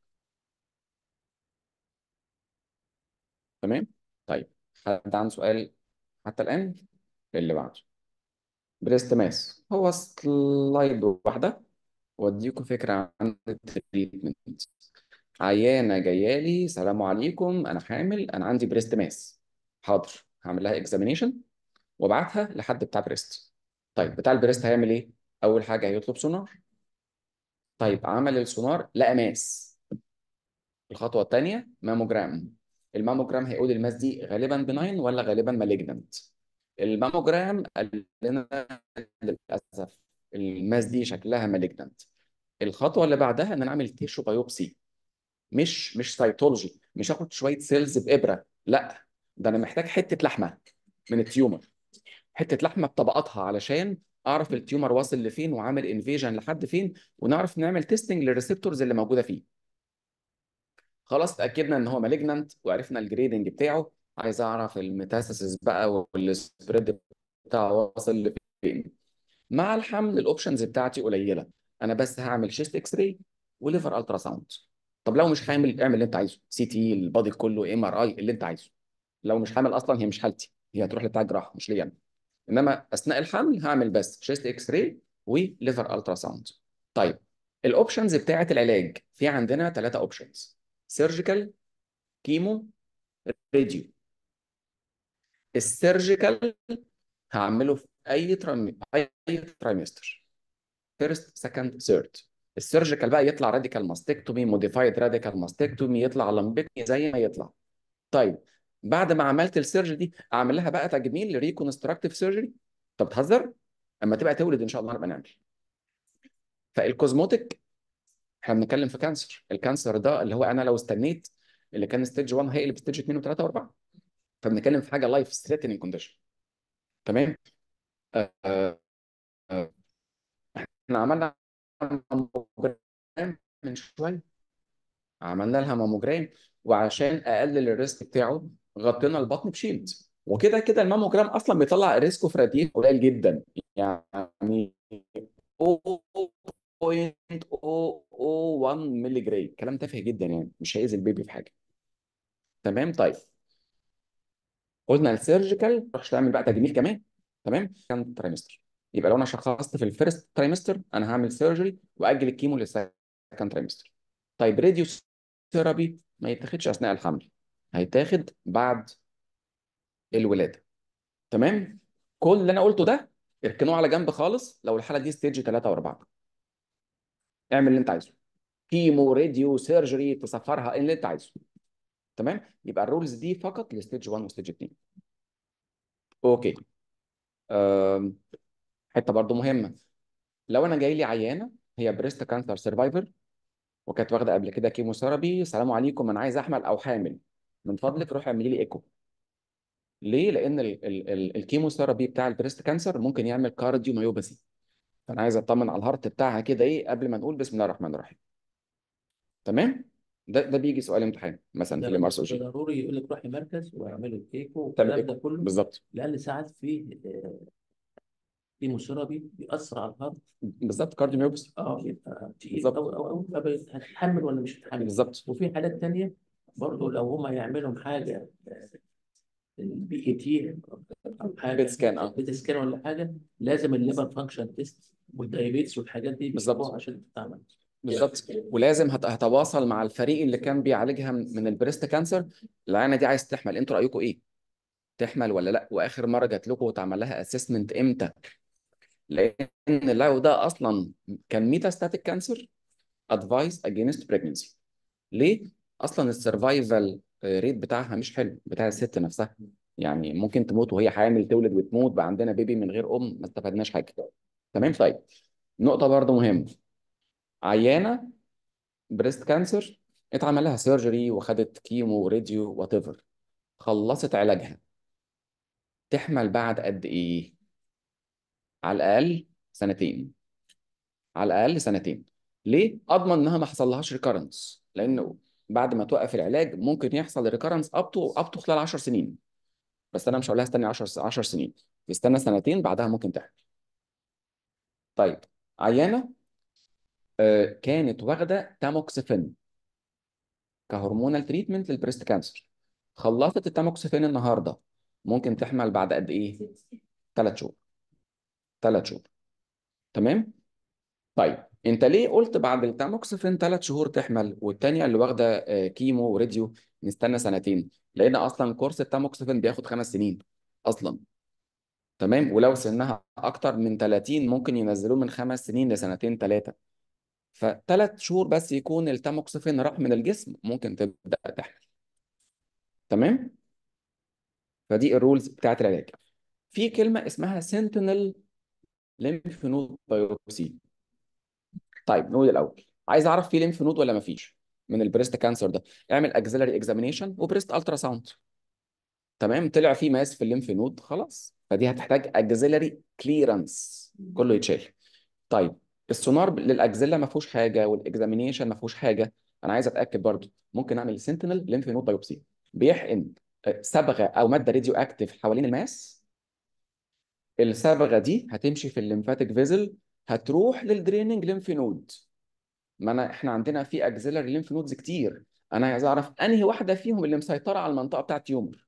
تمام طيب حد عنده سؤال حتى الان اللي بعده بريست ماس هو سلايد واحده واديكم فكره عن التريتمنت عيانه جايه لي سلام عليكم انا حامل انا عندي بريست ماس حاضر هعمل لها اكزامينيشن وابعتها لحد بتاع بريست طيب بتاع البريست هيعمل ايه اول حاجه هيطلب سونار طيب عمل السونار لقى ماس الخطوه الثانيه ماموجرام الماموجرام هيقول الماس دي غالبا بناين ولا غالبا مالجنانت الماموجرام قال لنا للاسف الماس دي شكلها مالجنانت الخطوه اللي بعدها ان انا اعمل تيشو بايوبسي مش مش سيتولوجي مش هاخد شويه سيلز بابره لا ده انا محتاج حته لحمه من التيومر حته لحمه بطبقاتها علشان اعرف التيومر واصل لفين وعامل انفيجن لحد فين ونعرف نعمل تيستنج للريسبتورز اللي موجوده فيه خلاص اتاكدنا ان هو مالجنانت وعرفنا الجريدنج بتاعه عايز اعرف الميتاسيسز بقى والسبريد بتاعه واصل لفين مع الحمل الاوبشنز بتاعتي قليله انا بس هعمل شيست اكس راي وليفر الترا ساوند طب لو مش حامل اعمل اللي انت عايزه سي تي البادي كله ام ار اي اللي انت عايزه لو مش حامل اصلا هي مش حالتي هي هتروح لبتاع الجراحه مش ليا انا انما اثناء الحمل هعمل بس شيست اكس راي وليفر الترا ساوند طيب الاوبشنز بتاعه العلاج في عندنا ثلاثه اوبشنز سيرجيكال كيمو راديو السيرجيكال هعمله في اي ترم... اي ترايمستر فيرست سكند ثيرد السيرجيكال بقى يطلع راديكال ماستكتومي موديفايد راديكال ماستكتومي يطلع لمبكتومي زي ما يطلع طيب بعد ما عملت السيرجري دي اعمل لها بقى تجميل لريكونستراكتيف سيرجري طب بتهزر اما تبقى تولد ان شاء الله نبقى نعمل فالكوزموتيك احنا بنتكلم في كانسر الكانسر ده اللي هو انا لو استنيت اللي كان ستيج 1 هيقلب ستيج 2 و3 و4 فبنتكلم في حاجه لايف ثريتنينج كونديشن تمام آه آه آه. احنا عملنا ماموجرام من شويه عملنا لها ماموجرام وعشان اقلل الريسك بتاعه غطينا البطن بشيلد وكده كده الماموجرام اصلا بيطلع الريسك اوف راديشن قليل جدا يعني 0.001 مللي جرام كلام تافه جدا يعني مش هيأذي البيبي في حاجه تمام طيب قلنا السيرجيكال تروحش تعمل بقى تجميل كمان تمام كان ترايمستر يبقى لو انا شخصت في الفيرست ترايمستر انا هعمل سيرجري واجل الكيمو للسكند ترايمستر طيب راديو ثيرابي ما يتاخدش اثناء الحمل هيتاخد بعد الولاده تمام كل اللي انا قلته ده اركنوه على جنب خالص لو الحاله دي ستيج 3 و4 اعمل اللي انت عايزه كيمو راديو سيرجري تصفرها اللي انت عايزه تمام يبقى الرولز دي فقط لستيج 1 وستيج 2 اوكي أم، حته برضو مهمه لو انا جاي لي عيانه هي بريست كانسر سرفايفر وكانت واخده قبل كده كيموثيرابي السلام عليكم انا عايز احمل او حامل من فضلك روحي اعملي لي ايكو ليه لان ال ال ال الكيموثيرابي بتاع البريست كانسر ممكن يعمل كارديو مايوباثي فانا عايز اطمن على الهارت بتاعها كده ايه قبل ما نقول بسم الله الرحمن الرحيم تمام ده ده بيجي سؤال امتحان مثلا في ده الام ار ده جي ضروري يقول لك روحي مركز واعملوا الكيكو تعمل والكلام ده ايكو كله بالظبط لان ساعات في آه، كيموثيرابي بيأثر على الهارت بالظبط كارديو مايوباثي اه يبقى تقيل بالظبط أو أو أو طب هتتحمل ولا مش هتتحمل بالظبط وفي حالات تانية برضه لو هما يعملوا حاجة البي اي تي أو بيت حاجة سكان اه بيت سكان ولا حاجة لازم الليفر فانكشن تيست والدايابيتس والحاجات دي بالظبط بيسيبوها عشان تتعمل بالظبط ولازم هت- هتواصل مع الفريق اللي كان بيعالجها من من البريست كانسر العينه دي عايز تحمل انتوا رايكم ايه تحمل ولا لا واخر مره جات لكم وتعمل لها اسسمنت امتى لان لو ده اصلا كان ميتاستاتيك كانسر ادفايس اجينست بريجنسي ليه اصلا السرفايفل ريت بتاعها مش حلو بتاع الست نفسها يعني ممكن تموت وهي حامل تولد وتموت بقى عندنا بيبي من غير ام ما استفدناش حاجه تمام طيب نقطه برضو مهمه عيانه بريست كانسر اتعمل لها سيرجري وخدت كيمو وراديو وات ايفر خلصت علاجها تحمل بعد قد ايه على الاقل سنتين على الاقل سنتين ليه اضمن انها ما حصلهاش ريكارنس لانه بعد ما توقف العلاج ممكن يحصل ريكارنس اب تو اب تو خلال 10 سنين بس انا مش هقول لها استني 10 10 سنين تستنى سنتين بعدها ممكن تحمل طيب عيانه آه، كانت واخده تاموكسيفين كهرمونال تريتمنت للبريست كانسر خلصت التاموكسيفين النهارده ممكن تحمل بعد قد ايه؟ ثلاث شهور ثلاث شهور تمام؟ طيب انت ليه قلت بعد التاموكسيفين ثلاث شهور تحمل والتانية اللي واخده آه، كيمو وراديو نستنى سنتين لان اصلا كورس التاموكسيفين بياخد خمس سنين اصلا تمام ولو سنها اكتر من 30 ممكن ينزلوه من خمس سنين لسنتين ثلاثه فثلاث شهور بس يكون التاموكسيفين راح من الجسم ممكن تبدا تحمل تمام فدي الرولز بتاعت العلاج في كلمه اسمها سنتينل ليمف نود بايوبسي طيب نقول الاول عايز اعرف في ليمف نود ولا ما فيش من البريست كانسر ده اعمل اكزيلري اكزامينيشن وبريست الترا ساوند تمام طلع في ماس في الليمف نود خلاص فدي هتحتاج اكزيلري كليرنس كله يتشال طيب السونار للاكزيلا ما فيهوش حاجه والاكزامينيشن ما فيهوش حاجه انا عايز اتاكد برضو ممكن اعمل سنتينل ليمف نود بايوبسي بيحقن آه، صبغه او ماده راديو اكتيف حوالين الماس الصبغه دي هتمشي في الليمفاتيك فيزل هتروح للدريننج ليمف نود ما انا احنا عندنا في اكزيلري ليمف نودز كتير انا عايز اعرف انهي واحده فيهم اللي مسيطره على المنطقه بتاعت تيومر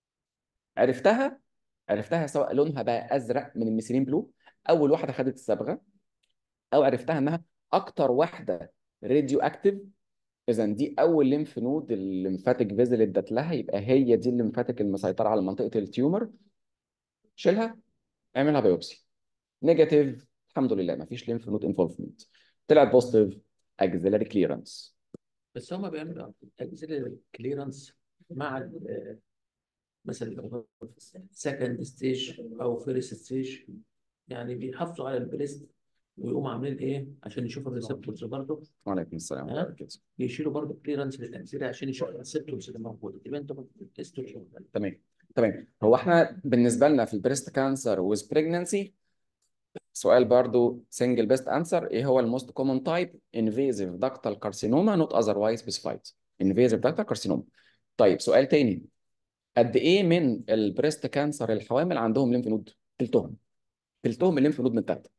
عرفتها عرفتها سواء لونها بقى ازرق من الميثيلين بلو اول واحده خدت الصبغه او عرفتها انها اكتر واحده راديو اكتيف اذا دي اول ليمف نود الليمفاتيك فيزل ادت لها يبقى هي دي الليمفاتيك المسيطره على منطقه التيومر شيلها اعملها بايوبسي نيجاتيف الحمد لله ما فيش ليمف نود انفولفمنت طلعت بوزيتيف اكزيلري كليرنس بس هما بيعملوا اجزاء كليرنس مع ال- مثلا سكند ستيج او فيرست ستيج يعني بيحافظوا على البريست ويقوموا عاملين ايه عشان يشوفوا الريسبتورز برضه وعليكم السلام ورحمه ها؟ الله وبركاته بيشيلوا برضه كليرنس للاجزاء عشان يشوفوا الريسبتورز اللي موجوده يبقى انتوا بتستوا تمام تمام هو احنا بالنسبه لنا في البريست كانسر ويز بريجننسي سؤال برضو سنجل بيست انسر ايه هو الموست كومن تايب انفيزيف داكتال كارسينوما نوت اذروايز سبيسيفايد انفيزيف داكتال كارسينوما طيب سؤال تاني قد ايه من البريست كانسر الحوامل عندهم ليمف نود تلتهم تلتهم الليمف نود متاخده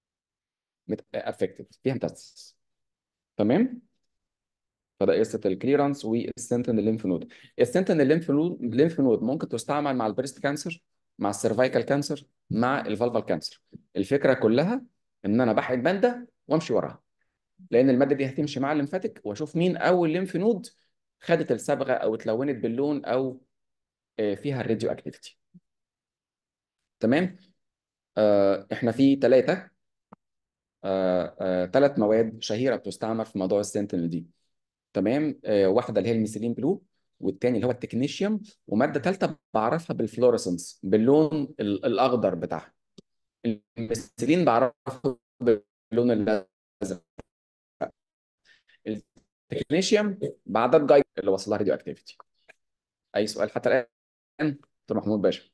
افكتد فيها متاسس تمام فده قصه الكليرنس والسنتين الليمف نود السنتين الليمف نود الليمف نود ممكن تستعمل مع البريست كانسر مع السيرفايكال كانسر مع الفالفال كانسر الفكره كلها ان انا بحقن ماده وامشي وراها لان الماده دي هتمشي مع الليمفاتيك واشوف مين اول ليمف نود خدت الصبغه او اتلونت باللون او آه، فيها الراديو اكتيفيتي تمام آه احنا في ثلاثه ثلاث مواد شهيره بتستعمل في موضوع السنتينل دي تمام آه واحده اللي هي الميثيلين بلو والتاني اللي هو التكنيشيوم وماده ثالثه بعرفها بالفلورسنس باللون ال- الاخضر بتاعها الميثيلين بعرفه باللون الازرق تكنيشيوم بعدد جاي اللي وصل لها راديو اكتيفيتي اي سؤال حتى الان دكتور محمود باشا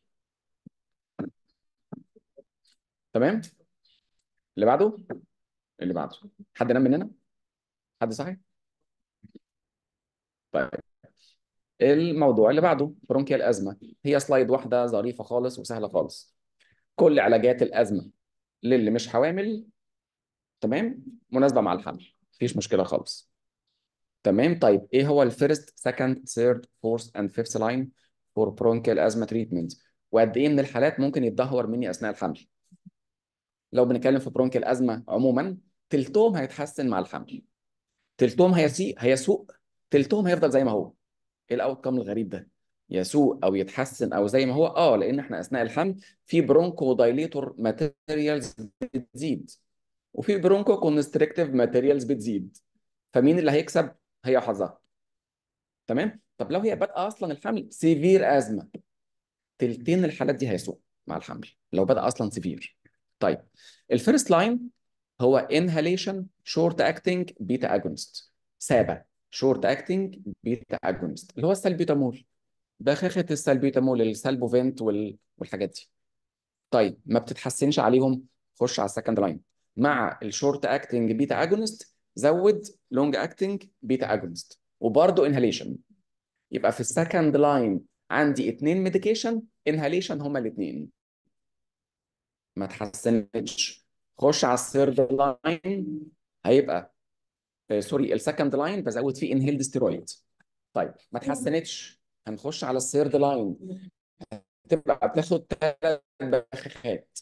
تمام اللي بعده اللي بعده حد نام مننا حد صحي طيب الموضوع اللي بعده برونكيال ازمه هي سلايد واحده ظريفه خالص وسهله خالص كل علاجات الازمه للي مش حوامل تمام مناسبه مع الحمل مفيش مشكله خالص تمام طيب ايه هو الفيرست سكند ثيرد فورث اند فيفث لاين فور برونكيال ازمه تريتمنت وقد ايه من الحالات ممكن يتدهور مني اثناء الحمل لو بنتكلم في برونكيال ازمه عموما تلتهم هيتحسن مع الحمل تلتهم هيسيء هيسوء تلتهم هيفضل زي ما هو ايه الاوتكم الغريب ده يسوء او يتحسن او زي ما هو اه لان احنا اثناء الحمل في برونكو دايليتور ماتيريالز بتزيد وفي برونكو كونستريكتيف ماتيريالز بتزيد فمين اللي هيكسب هي حظها تمام طب لو هي بادئه اصلا الحمل سيفير ازمه تلتين الحالات دي هيسوء مع الحمل لو بدا اصلا سيفير طيب الفيرست لاين هو انهاليشن شورت اكتنج بيتا اجونست سابا شورت اكتنج بيتا اجونست اللي هو السلبيوتامول بخاخه السلبيوتامول السلبوفنت وال... والحاجات دي طيب ما بتتحسنش عليهم خش على السكند لاين مع الشورت اكتنج بيتا اجونست زود لونج اكتنج بيتا اجونست وبرضه انهاليشن يبقى في السكند لاين عندي اثنين ميديكيشن انهاليشن هما الاثنين ما تحسنتش خش على الثيرد لاين هيبقى آه، سوري السكند لاين بزود فيه انهيلد ستيرويد طيب ما تحسنتش هنخش على الثيرد لاين تبقى بتاخد ثلاث بخاخات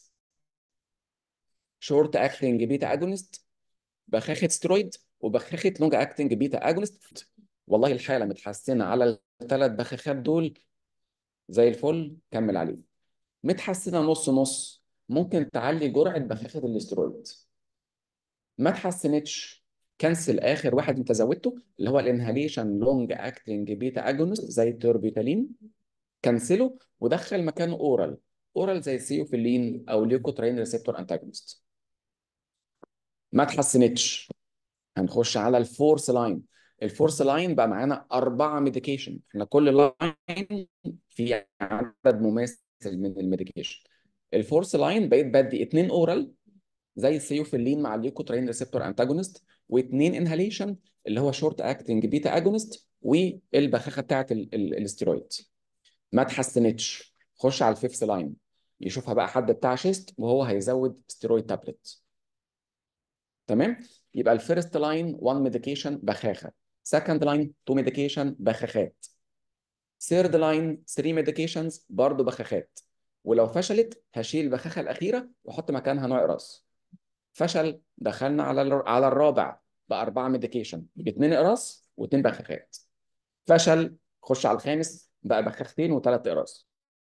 شورت اكتنج بيتا اجونست بخاخه ستيرويد وبخاخه لونج اكتنج بيتا اجونست والله الحاله متحسنه على الثلاث بخاخات دول زي الفل كمل عليهم متحسنه نص نص ممكن تعلي جرعه بخاخه الاسترويد ما اتحسنتش كنسل اخر واحد انت زودته اللي هو الانهاليشن لونج اكتنج بيتا اجونست زي التوربيتالين كنسله ودخل مكانه اورال اورال زي السيوفيلين او ليوكوترين ريسبتور انتاجونست ما اتحسنتش هنخش على الفورس لاين الفورس لاين بقى معانا أربعة ميديكيشن احنا كل لاين في عدد مماثل من الميديكيشن الفورس لاين بقيت بدي اتنين اورال زي السيوفيلين مع الليوكوترين ريسبتور انتاجونست واثنين انهاليشن اللي هو شورت اكتنج بيتا اجونست والبخاخه بتاعت ال- ال- الاستيرويد ما اتحسنتش خش على الفيفث لاين يشوفها بقى حد بتاع شيست وهو هيزود ستيرويد تابلت تمام يبقى الفيرست لاين 1 ميديكيشن بخاخه سكند لاين 2 ميديكيشن بخاخات ثيرد لاين 3 ميديكيشنز برضه بخاخات ولو فشلت هشيل البخاخه الاخيره واحط مكانها نوع اقراص فشل دخلنا على الر- على الرابع باربعه ميديكيشن اثنين اقراص واثنين بخاخات فشل خش على الخامس بقى بخاختين وثلاث اقراص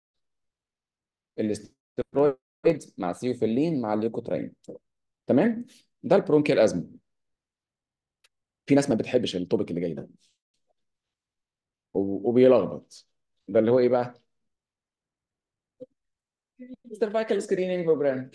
الاسترويد مع سيوفيلين مع الليوكوترين تمام ده البرونكيال ازمه في ناس ما بتحبش التوبيك اللي جاي ده و- وبيلخبط ده اللي هو ايه بقى سيرفايكال سكريننج بروجرام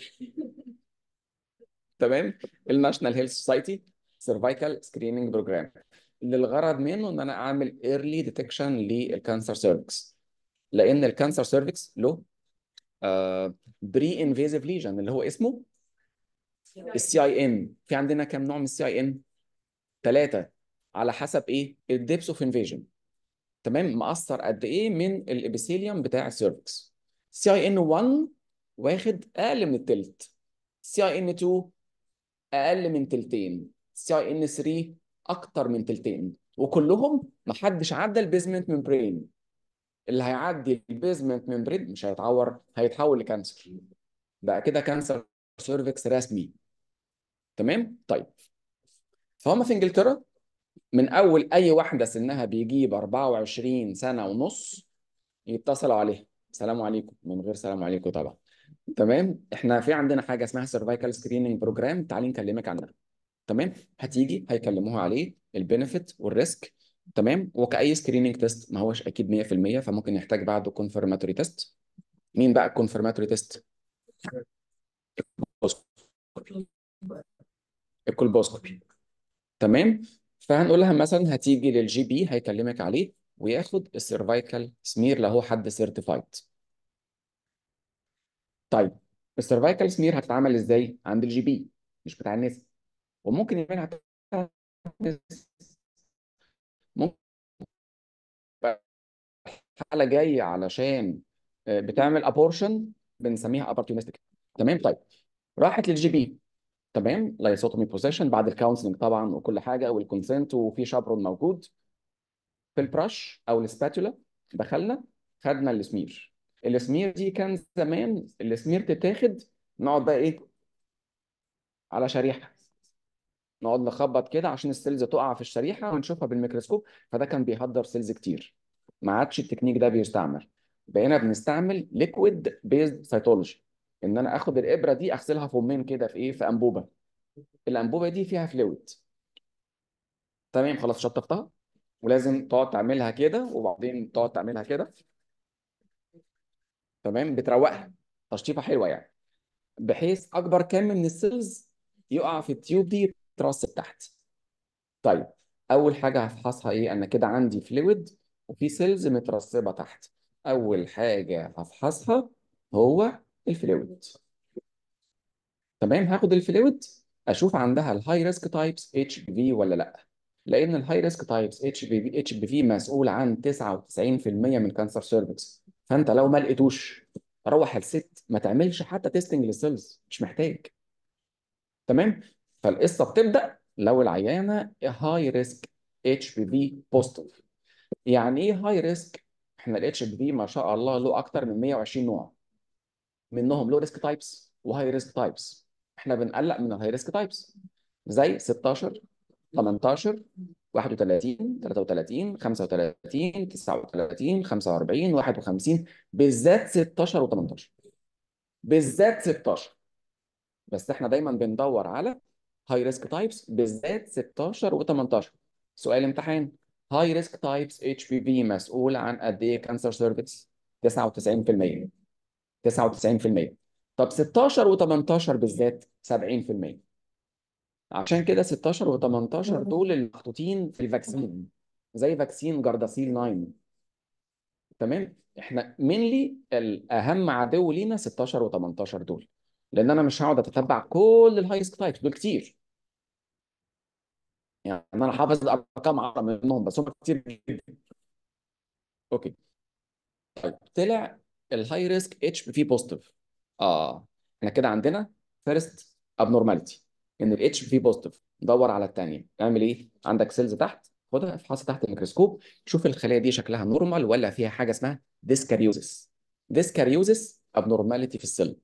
تمام الناشونال هيلث سوسايتي سيرفايكال سكريننج بروجرام اللي الغرض منه ان انا اعمل ايرلي ديتكشن للكانسر سيرفكس لان الكانسر سيرفكس له بري انفيزيف ليجن اللي هو اسمه السي اي ان في عندنا كام نوع من السي اي ان ثلاثه على حسب ايه الديبس اوف انفيجن تمام مأثر قد ايه من الابيثيليوم بتاع السيرفكس سي اي ان 1 واخد اقل من التلت سي اي ان 2 اقل من تلتين سي اي ان 3 اكتر من تلتين وكلهم محدش عدى البيزمنت ممبرين اللي هيعدي البيزمنت ممبرين مش هيتعور هيتحول لكانسر بقى كده كانسر سيرفكس رسمي تمام طيب فهم في انجلترا من اول اي واحده سنها بيجيب 24 سنه ونص يتصلوا عليها سلام عليكم من غير سلام عليكم طبعا تمام احنا في عندنا حاجه اسمها سيرفايكال سكريننج بروجرام تعالي نكلمك عنها تمام هتيجي هيكلموها عليه البينفيت والريسك تمام وكاي سكريننج تيست ما هوش اكيد 100% فممكن يحتاج بعده كونفirmatory تيست مين بقى الكونفirmatory تيست الكولبوسكوبي تمام فهنقول لها مثلا هتيجي للجي بي هيكلمك عليه وياخد السيرفايكال سمير لو هو حد سيرتيفايد طيب السيرفايكال سمير هتتعمل ازاي عند الجي بي مش بتاع الناس وممكن يعملها بتاع الناس ممكن يبقى حاله جايه علشان آه، بتعمل ابورشن بنسميها opportunistic تمام طيب راحت للجي بي تمام لايسوتومي بوزيشن بعد الكونسلنج طبعا وكل حاجه والكونسنت وفي شابرون موجود في البرش او السباتولا دخلنا خدنا السمير السمير دي كان زمان السمير تتاخد نقعد بقى ايه على شريحه نقعد نخبط كده عشان السيلز تقع في الشريحه ونشوفها بالميكروسكوب فده كان بيهدر سيلز كتير ما عادش التكنيك ده بيستعمل بقينا بنستعمل ليكويد بيزد سيتولوجي ان انا اخد الابره دي اغسلها فمين كده في ايه في انبوبه الانبوبه دي فيها فلويد تمام خلاص شطفتها ولازم تقعد تعملها كده وبعدين تقعد تعملها كده تمام بتروقها تشطيفه حلوه يعني بحيث اكبر كم من السيلز يقع في التيوب دي يترص تحت طيب اول حاجه هفحصها ايه انا كده عندي فلويد وفي سيلز مترسبه تحت اول حاجه هفحصها هو الفلويد تمام هاخد الفلويد اشوف عندها الهاي ريسك تايبس اتش بي في ولا لا لان الهاي ريسك تايبس اتش بي في اتش بي في مسؤول عن 99% من كانسر سيرفكس فانت لو ما لقيتوش روح الست ما تعملش حتى تيستنج للسيلز مش محتاج تمام فالقصه بتبدا لو العيانه هاي ريسك اتش بي في بوزيتيف يعني ايه هاي ريسك احنا الاتش بي في ما شاء الله له اكتر من 120 نوع منهم لو ريسك تايبس وهاي ريسك تايبس احنا بنقلق من الهاي ريسك تايبس زي 16 18 31 33 35 39 45 51 بالذات 16 و18 بالذات 16 بس احنا دايما بندور على هاي ريسك تايبس بالذات 16 و18 سؤال امتحان هاي ريسك تايبس اتش بي في مسؤول عن قد ايه كانسر سيرفكس 99% 99% طب 16 و18 بالذات 70% عشان كده 16 و18 دول اللي محطوطين في الفاكسين زي فاكسين جارداسيل 9 تمام احنا مينلي الاهم عدو لينا 16 و18 دول لان انا مش هقعد اتتبع كل الهاي ريسك تايبس دول كتير يعني انا حافظ الارقام عشرة منهم بس هم كتير جدا اوكي طيب طلع الهاي ريسك اتش بي في بوزيتيف اه احنا كده عندنا فيرست ابنورماليتي ان الاتش بي في بوزيتيف ندور على الثانيه نعمل ايه عندك سيلز تحت خدها افحصها تحت الميكروسكوب شوف الخليه دي شكلها نورمال ولا فيها حاجه اسمها ديسكاريوزس ديسكاريوزس ابنورماليتي في السيل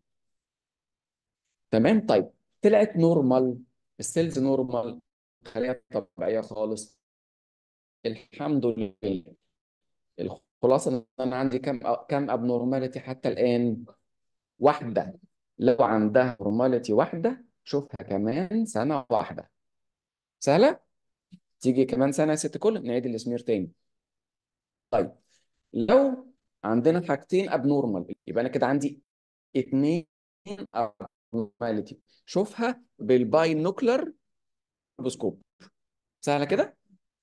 تمام طيب طلعت نورمال السيلز نورمال خليه طبيعيه خالص الحمد لله الخلاصه ان انا عندي كم كم ابنورماليتي حتى الان واحده لو عندها نورماليتي واحده شوفها كمان سنه واحده سهله تيجي كمان سنه يا ست كل نعيد الاسمير تاني طيب لو عندنا حاجتين ابنورمال يبقى انا كده عندي اتنين ابنورماليتي شوفها بالباينوكلر بسكوب سهله كده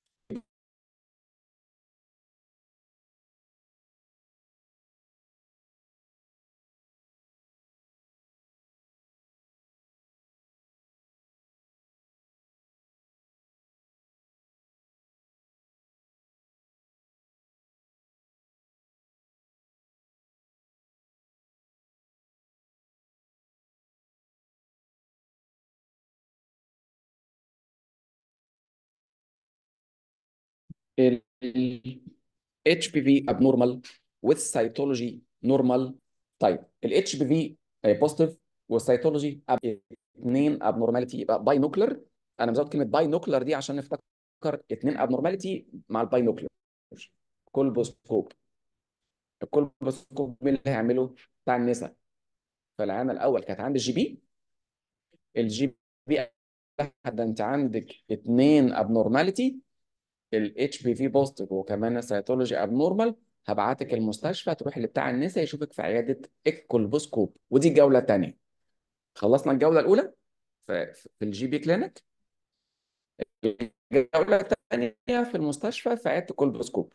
ال HPV abnormal with cytology normal طيب ال HPV positive والسيتولوجي اثنين abnormality يبقى باينوكلر انا مزود كلمه باينوكلر دي عشان نفتكر اثنين abnormality مع الباينوكلر كل بوسكوب الكل بوسكوب مين اللي هيعمله بتاع النساء فالعانه الاول كانت عند الجي بي الجي بي ده انت عندك اثنين abnormality الاتش بي في بوزيتيف وكمان السيتولوجي ابنورمال هبعتك المستشفى تروح لبتاع النساء يشوفك في عياده الكولبوسكوب ودي الجوله الثانيه خلصنا الجوله الاولى في في الجي بي كلينيك الجوله الثانيه في المستشفى في عياده الكولبوسكوب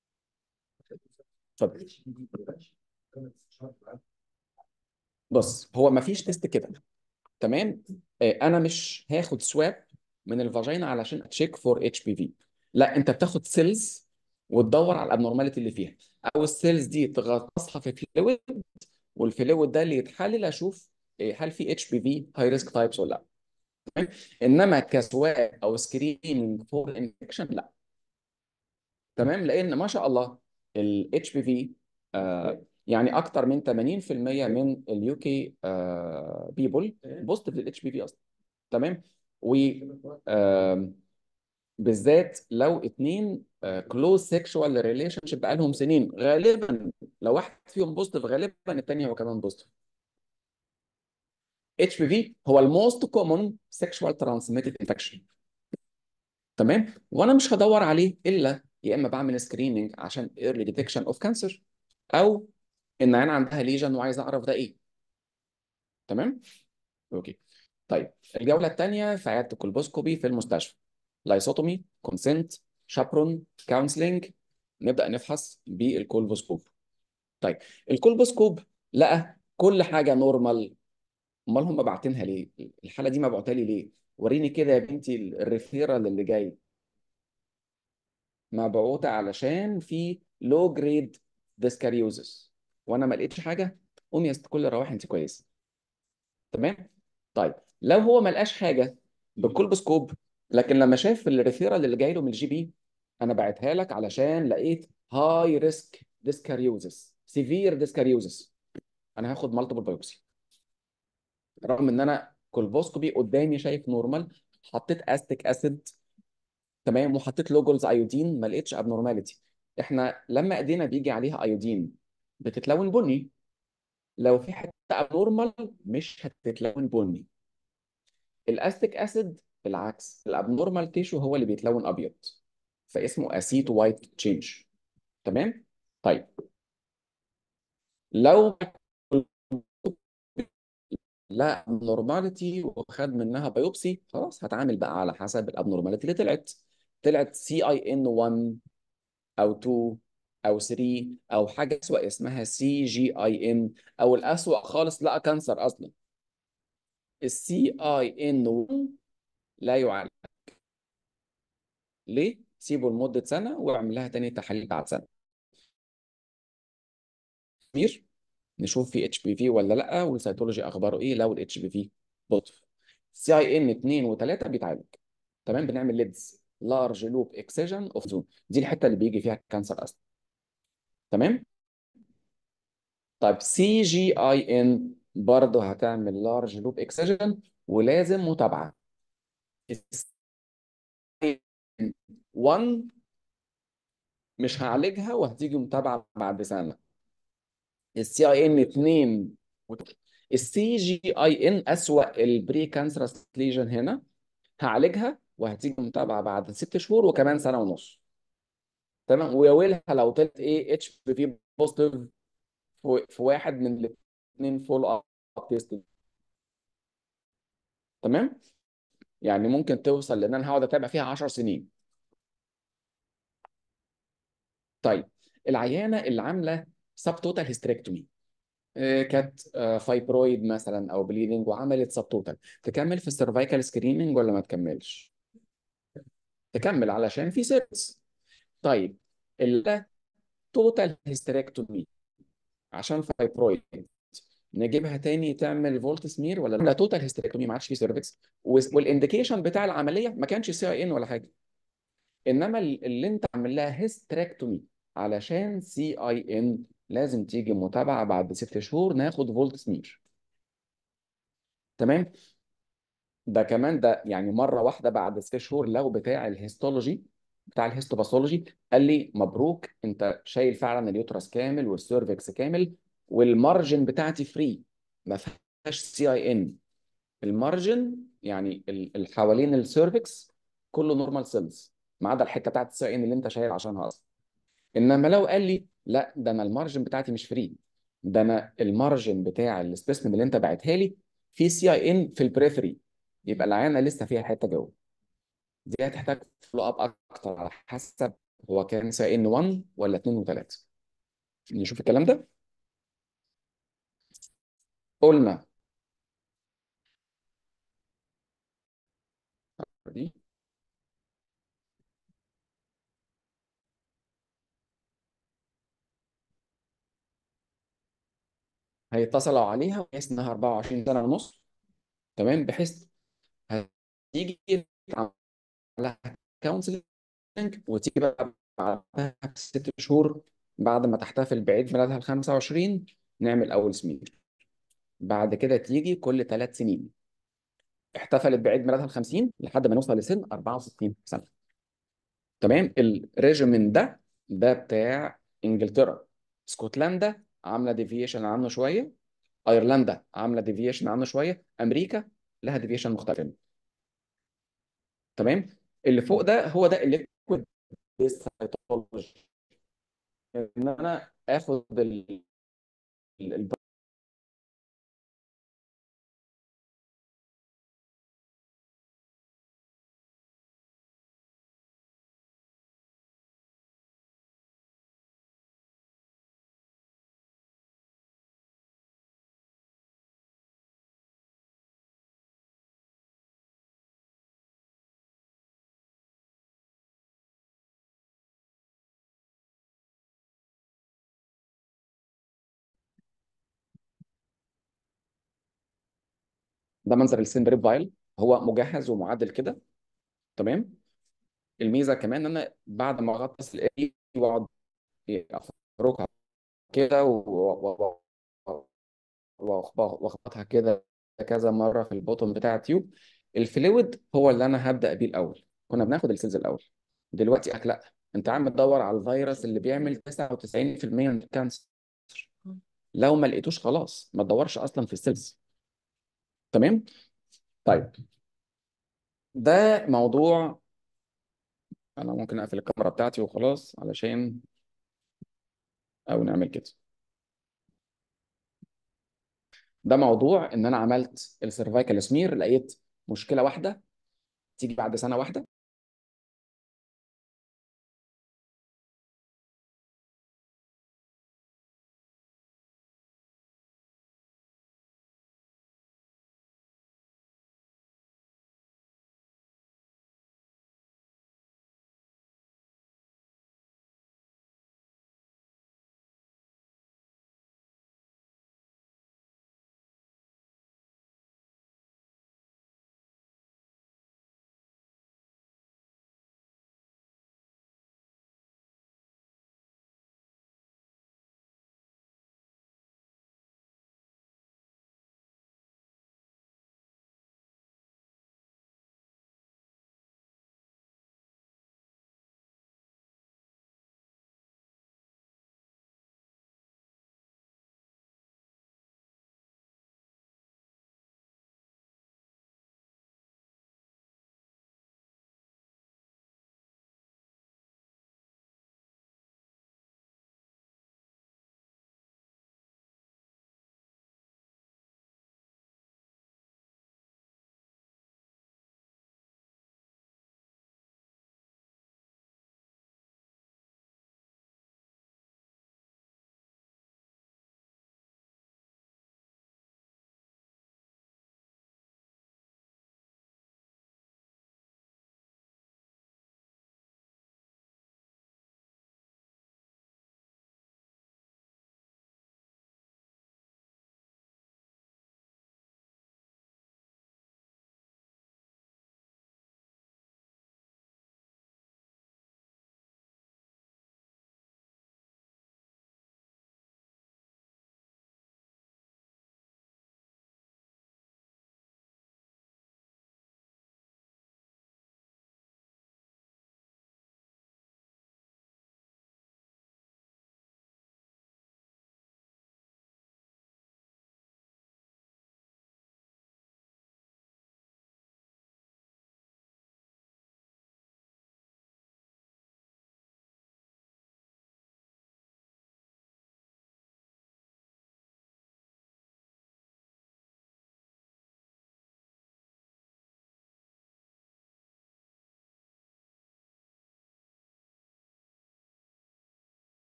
اتفضل بص هو ما فيش تيست كده تمام آه، انا مش هاخد سواب من الفاجينا علشان اتشيك فور اتش بي في لا انت بتاخد سيلز وتدور على الابنورماليتي اللي فيها او السيلز دي تغطسها في فلويد والفلويد ده اللي يتحلل اشوف آه، هل في اتش بي في هاي ريسك تايبس ولا لا تمام انما كسواب او سكريننج فور انفكشن لا تمام لان ما شاء الله الاتش بي في يعني اكتر من 80% من اليو كي بيبول بوزيتيف للاتش بي في اصلا تمام و آم، بالذات لو اتنين كلوز سيكشوال ريليشن شيب بقالهم سنين غالبا لو واحد فيهم بوزيتيف غالبا التاني هو كمان بوزيتيف اتش بي في هو الموست كومن سيكشوال ترانسميتد انفكشن تمام وانا مش هدور عليه الا يا اما بعمل سكريننج عشان ايرلي ديتكشن اوف كانسر او ان انا عندها ليجن وعايز اعرف ده ايه تمام اوكي طيب الجوله الثانيه في عياده الكولبوسكوبي في المستشفى لايسوتومي كونسنت شابرون كونسلنج نبدا نفحص بالكولبوسكوب طيب الكولبوسكوب لقى كل حاجه نورمال امال هم باعتينها ليه الحاله دي مبعوته لي ليه وريني كده يا بنتي الريفيرال اللي جاي مبعوته علشان في لو جريد ديسكاريوزس وانا ما لقيتش حاجه قومي يا ست كل رواح انت كويس تمام طيب لو هو ما لقاش حاجه بالكولبوسكوب لكن لما شاف الريفيرال اللي جاي له من الجي بي انا بعتها لك علشان لقيت هاي ريسك ديسكاريوزس سيفير ديسكاريوزس انا هاخد مالتيبل بايوبسي رغم ان انا كولبوسكوبي قدامي شايف نورمال حطيت استيك اسيد تمام وحطيت لوجولز ايودين ما لقيتش ابنورماليتي احنا لما ايدينا بيجي عليها ايودين بتتلون بني لو في حته ابنورمال مش هتتلون بني الاستيك اسيد بالعكس الابنورمال تيشو هو اللي بيتلون ابيض فاسمه اسيت وايت تشينج تمام طيب لو لا ابنورماليتي وخد منها بايوبسي خلاص هتعامل بقى على حسب الابنورماليتي اللي طلعت طلعت سي اي ان 1 او 2 او 3 او حاجه اسوأ اسمها سي جي اي ان او الاسوأ خالص لا كانسر اصلا السي اي ان 1 لا يعالج ليه؟ سيبه لمده سنه واعمل لها تاني تحاليل بعد سنه كبير نشوف في اتش بي في ولا لا والسيتولوجي اخباره ايه لو الاتش بي في بوزيتيف سي اي ان 2 و3 بيتعالج تمام بنعمل ليدز لارج لوب اكسجن اوف زون دي الحته اللي بيجي فيها الكانسر اصلا تمام طيب سي جي اي ان برضه هتعمل لارج لوب اكسجن ولازم متابعه 1 مش هعالجها وهتيجي متابعه بعد سنه السي اي ان 2 السي جي اي ان اسوأ البري كانسرس ليجن هنا هعالجها وهتيجي متابعه بعد ست شهور وكمان سنه ونص تمام ويا ويلها لو طلعت ايه اتش بي في بوزيتيف في واحد من الاثنين فول اب تيست تمام يعني ممكن توصل لان انا هقعد اتابع فيها 10 سنين طيب العيانه اللي عامله سب توتال هيستريكتومي كانت آه، فايبرويد مثلا او بليدنج وعملت سب توتال تكمل في السيرفايكال سكريننج ولا ما تكملش تكمل علشان في سيرفس طيب توتال هيستريكتومي عشان فايبرويد نجيبها تاني تعمل فولت سمير ولا لا توتال هيستريكتومي ما عادش فيه سيرفكس والانديكيشن بتاع العمليه ما كانش سي اي ان ولا حاجه انما اللي انت عامل لها هيستريكتومي علشان سي اي ان لازم تيجي متابعه بعد ست شهور ناخد فولت سمير تمام ده كمان ده يعني مره واحده بعد ست شهور لو بتاع الهيستولوجي بتاع الهيستوباثولوجي قال لي مبروك انت شايل فعلا اليوترس كامل والسيرفكس كامل والمارجن بتاعتي فري ما فيهاش سي اي ان المارجن يعني ال- اللي حوالين السيرفكس كله نورمال سيلز ما عدا الحته بتاعت السي اي ان اللي انت شايل عشانها اصلا انما لو قال لي لا ده انا المارجن بتاعتي مش فري ده انا المارجن بتاع السبيسمن اللي انت باعتها لي في سي اي ان في البريفري يبقى العيانه لسه فيها حته جوه دي هتحتاج فولو اب اكتر على حسب هو كان سواء ان 1 ولا 2 و3 نشوف الكلام ده قلنا دي هيتصلوا عليها بحيث انها 24 سنه ونص تمام بحيث هتيجي على كونسلنج وتيجي بقى بعدها ست شهور بعد ما تحتفل بعيد ميلادها ال 25 نعمل اول سمير بعد كده تيجي كل ثلاث سنين احتفلت بعيد ميلادها ال 50 لحد ما نوصل لسن 64 سنه تمام الريجيمين ده ده بتاع انجلترا اسكتلندا عامله ديفيشن عنه شويه ايرلندا عامله ديفيشن عنه شويه امريكا لها ديفيشن مختلف تمام اللي فوق ده هو ده الليكويد سيتولوجي ان انا اخد ال ال- ال- ده منظر السندريب فايل هو مجهز ومعدل كده تمام الميزه كمان ان انا بعد ما اغطس الايدي واقعد افركها كده و- و- و- واخبطها كده كذا مره في البوتوم بتاع التيوب الفلويد هو اللي انا هبدا بيه الاول كنا بناخد السيلز الاول دلوقتي أك لا انت عم تدور على الفيروس اللي بيعمل 99% من الكانسر لو ما لقيتوش خلاص ما تدورش اصلا في السيلز تمام طيب ده موضوع انا ممكن اقفل الكاميرا بتاعتي وخلاص علشان او نعمل كده ده موضوع ان انا عملت السيرفايكال سمير لقيت مشكله واحده تيجي بعد سنه واحده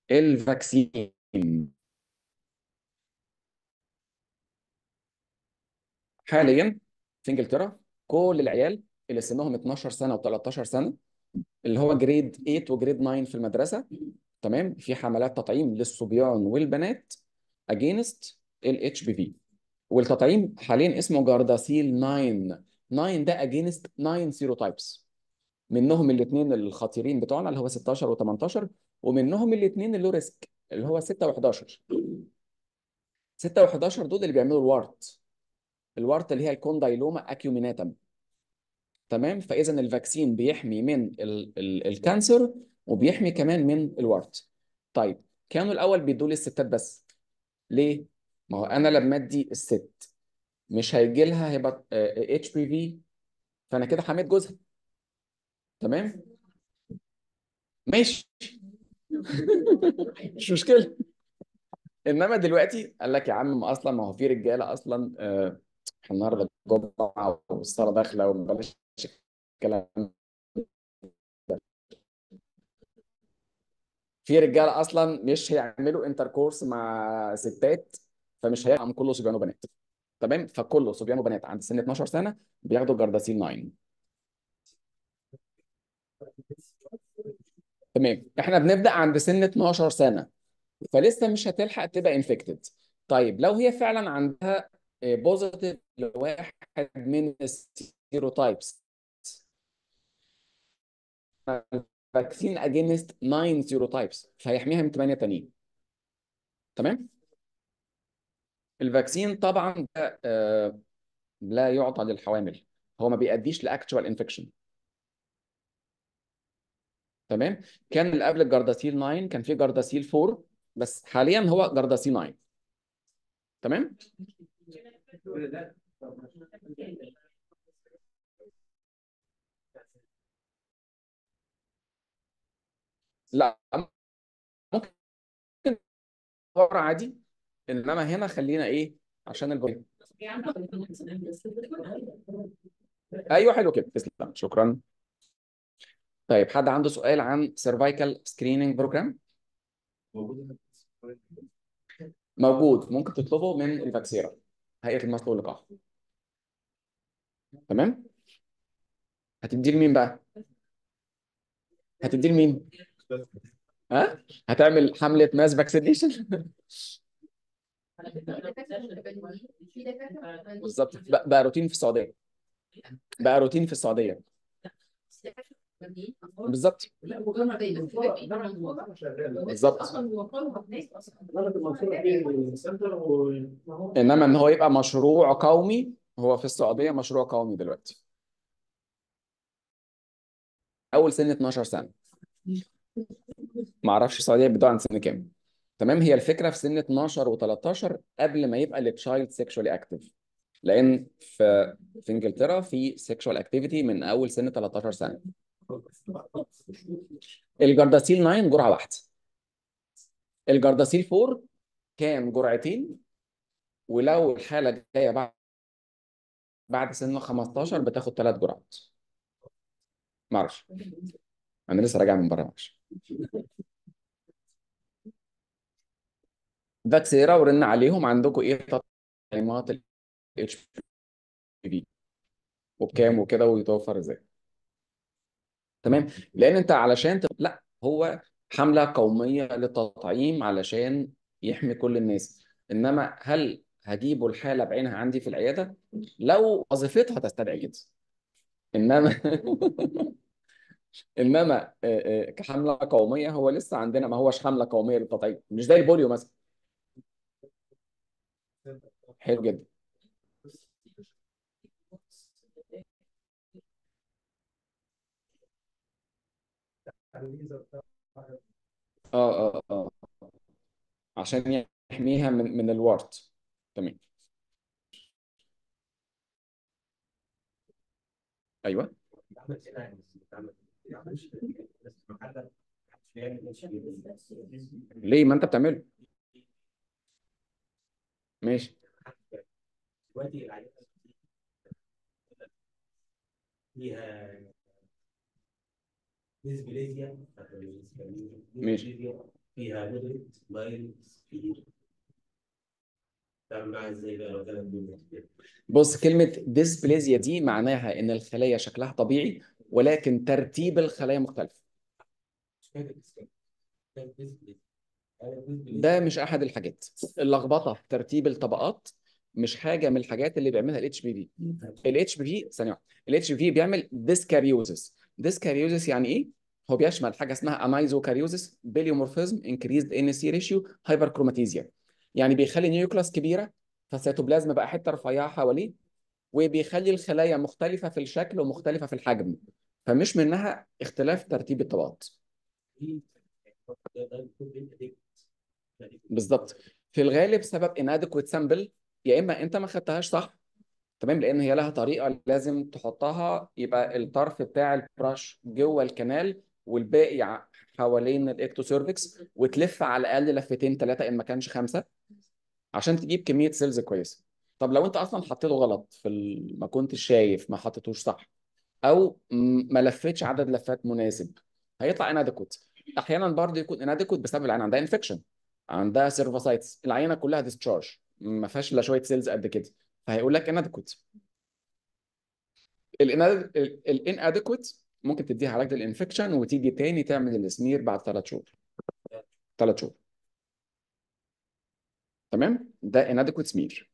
الفاكسين حاليا في انجلترا كل العيال اللي سنهم 12 سنه و13 سنه اللي هو جريد 8 وجريد 9 في المدرسه تمام في حملات تطعيم للصبيان والبنات اجينست الاتش بي في والتطعيم حاليا اسمه جارداسيل 9 9 ده اجينست 9 سيروتايبس منهم الاثنين الخطيرين بتوعنا اللي هو 16 و18 ومنهم الاثنين اللي ريسك اللي هو 6 و11 6 و11 دول اللي بيعملوا الوارت الوارت اللي هي الكوندايلوما اكيوميناتم تمام فاذا الفاكسين بيحمي من ال ال الكانسر وبيحمي كمان من الوارت طيب كانوا الاول بيدوا لي الستات بس ليه ما هو انا لما ادي الست مش هيجي لها هيبقى اتش بي في فانا كده حميت جوزها تمام ماشي مش مشكله انما دلوقتي قال لك يا عم ما اصلا ما هو في رجاله اصلا آه، احنا النهارده جمعه والصلاه داخله وبلاش الكلام ده في رجاله اصلا مش هيعملوا انتركورس مع ستات فمش هيعمل كله صبيان وبنات تمام فكله صبيان وبنات عند سن 12 سنه بياخدوا جارداسيل 9 تمام احنا بنبدا عند سن 12 سنه فلسه مش هتلحق تبقى انفكتد طيب لو هي فعلا عندها بوزيتيف لواحد من السيروتايبس فاكسين اجينست 9 سيروتايبس فهيحميها من 8 تانيين تمام الفاكسين طبعا ده آه، لا يعطى للحوامل هو ما بيأديش لاكتوال انفكشن تمام كان اللي قبل الجارداسيل 9 كان في جارداسيل 4 بس حاليا هو جارداسيل 9 تمام لا ممكن ورا عادي انما هنا خلينا ايه عشان البر... ايوه حلو كده تسلم شكرا طيب حد عنده سؤال عن سيرفايكال سكريننج بروجرام موجود ممكن تطلبه من الفاكسيرا هيئة المصل واللقاح تمام هتديه لمين بقى هتديه لمين ها هتعمل حملة ماس فاكسينيشن بالظبط بقى بقى روتين في السعودية بقى روتين في السعودية بالظبط بالظبط انما ان هو يبقى مشروع قومي هو في السعوديه مشروع قومي دلوقتي اول سن 12 سنه ما اعرفش السعوديه بيبدأوا عند سن كام تمام هي الفكره في سن 12 و13 قبل ما يبقى التشايلد سيكشوالي اكتف لان في في انجلترا في سيكشوال اكتيفيتي من اول سن 13 سنه الجارداسيل 9 جرعه واحده الجارداسيل 4 كان جرعتين ولو الحاله جايه بعد بعد سن 15 بتاخد ثلاث جرعات معرفش انا لسه راجع من بره معرفش فاكسيرا ورن عليهم عندكم ايه تطعيمات الاتش بي في وبكام وكده ويتوفر ازاي تمام لان انت علشان ت... لا هو حمله قوميه للتطعيم علشان يحمي كل الناس انما هل هجيبوا الحاله بعينها عندي في العياده لو وظيفتها تستدعي كده انما انما آه، آه، كحمله قوميه هو لسه عندنا ما هوش حمله قوميه للتطعيم مش زي البوليو مثلا حلو جدا اه اه اه عشان يحميها من من الورت تمام ايوه ليه ما انت بتعمله ماشي فيها ديسبليزيا ماشي فيها مودريت مايل سبيد تعمل معاها ازاي بقى لو كانت بالنسبة بص كلمة ديسبليزيا دي معناها إن الخلايا شكلها طبيعي ولكن ترتيب الخلايا مختلف مش فاكر اسمها كانت ديسبلي كانت ديسبلي ده مش أحد الحاجات اللخبطة في ترتيب الطبقات مش حاجة من الحاجات اللي بيعملها الاتش بي في الاتش بي في ثانية واحدة الاتش بي في بيعمل ديسكاريوزس ديسكاريوزس يعني إيه؟ هو بيشمل حاجة اسمها انايزوكاريوزس بيليومورفيزم انكريزد ان سي ريشيو هايبركروماتيزيا يعني بيخلي نيوكلاس كبيرة فالسيتوبلازم بقى حتة رفيعة حواليه وبيخلي الخلايا مختلفة في الشكل ومختلفة في الحجم فمش منها اختلاف ترتيب الطبقات بالظبط في الغالب سبب inadequate sample يا اما انت ما خدتهاش صح تمام لان هي لها طريقه لازم تحطها يبقى الطرف بتاع البراش جوه الكنال والباقي ع- حوالين الاكتوسيرفكس وتلف على الاقل لفتين ثلاثه ان ما كانش خمسه عشان تجيب كميه سيلز كويسه طب لو انت اصلا حطيته غلط في ال... ما كنتش شايف ما حطيتوش صح او م- ما لفتش عدد لفات مناسب هيطلع inadequate احيانا برضه يكون inadequate بسبب العين عندها انفكشن عندها سيرفوسايتس العينه كلها ديسشارج ما فيهاش الا شويه سيلز قد كده فهيقول لك inadequate الانادكويت ممكن تديها علاج للانفكشن وتيجي تاني تعمل السمير بعد ثلاث شهور ثلاث شهور تمام ده inadequate سمير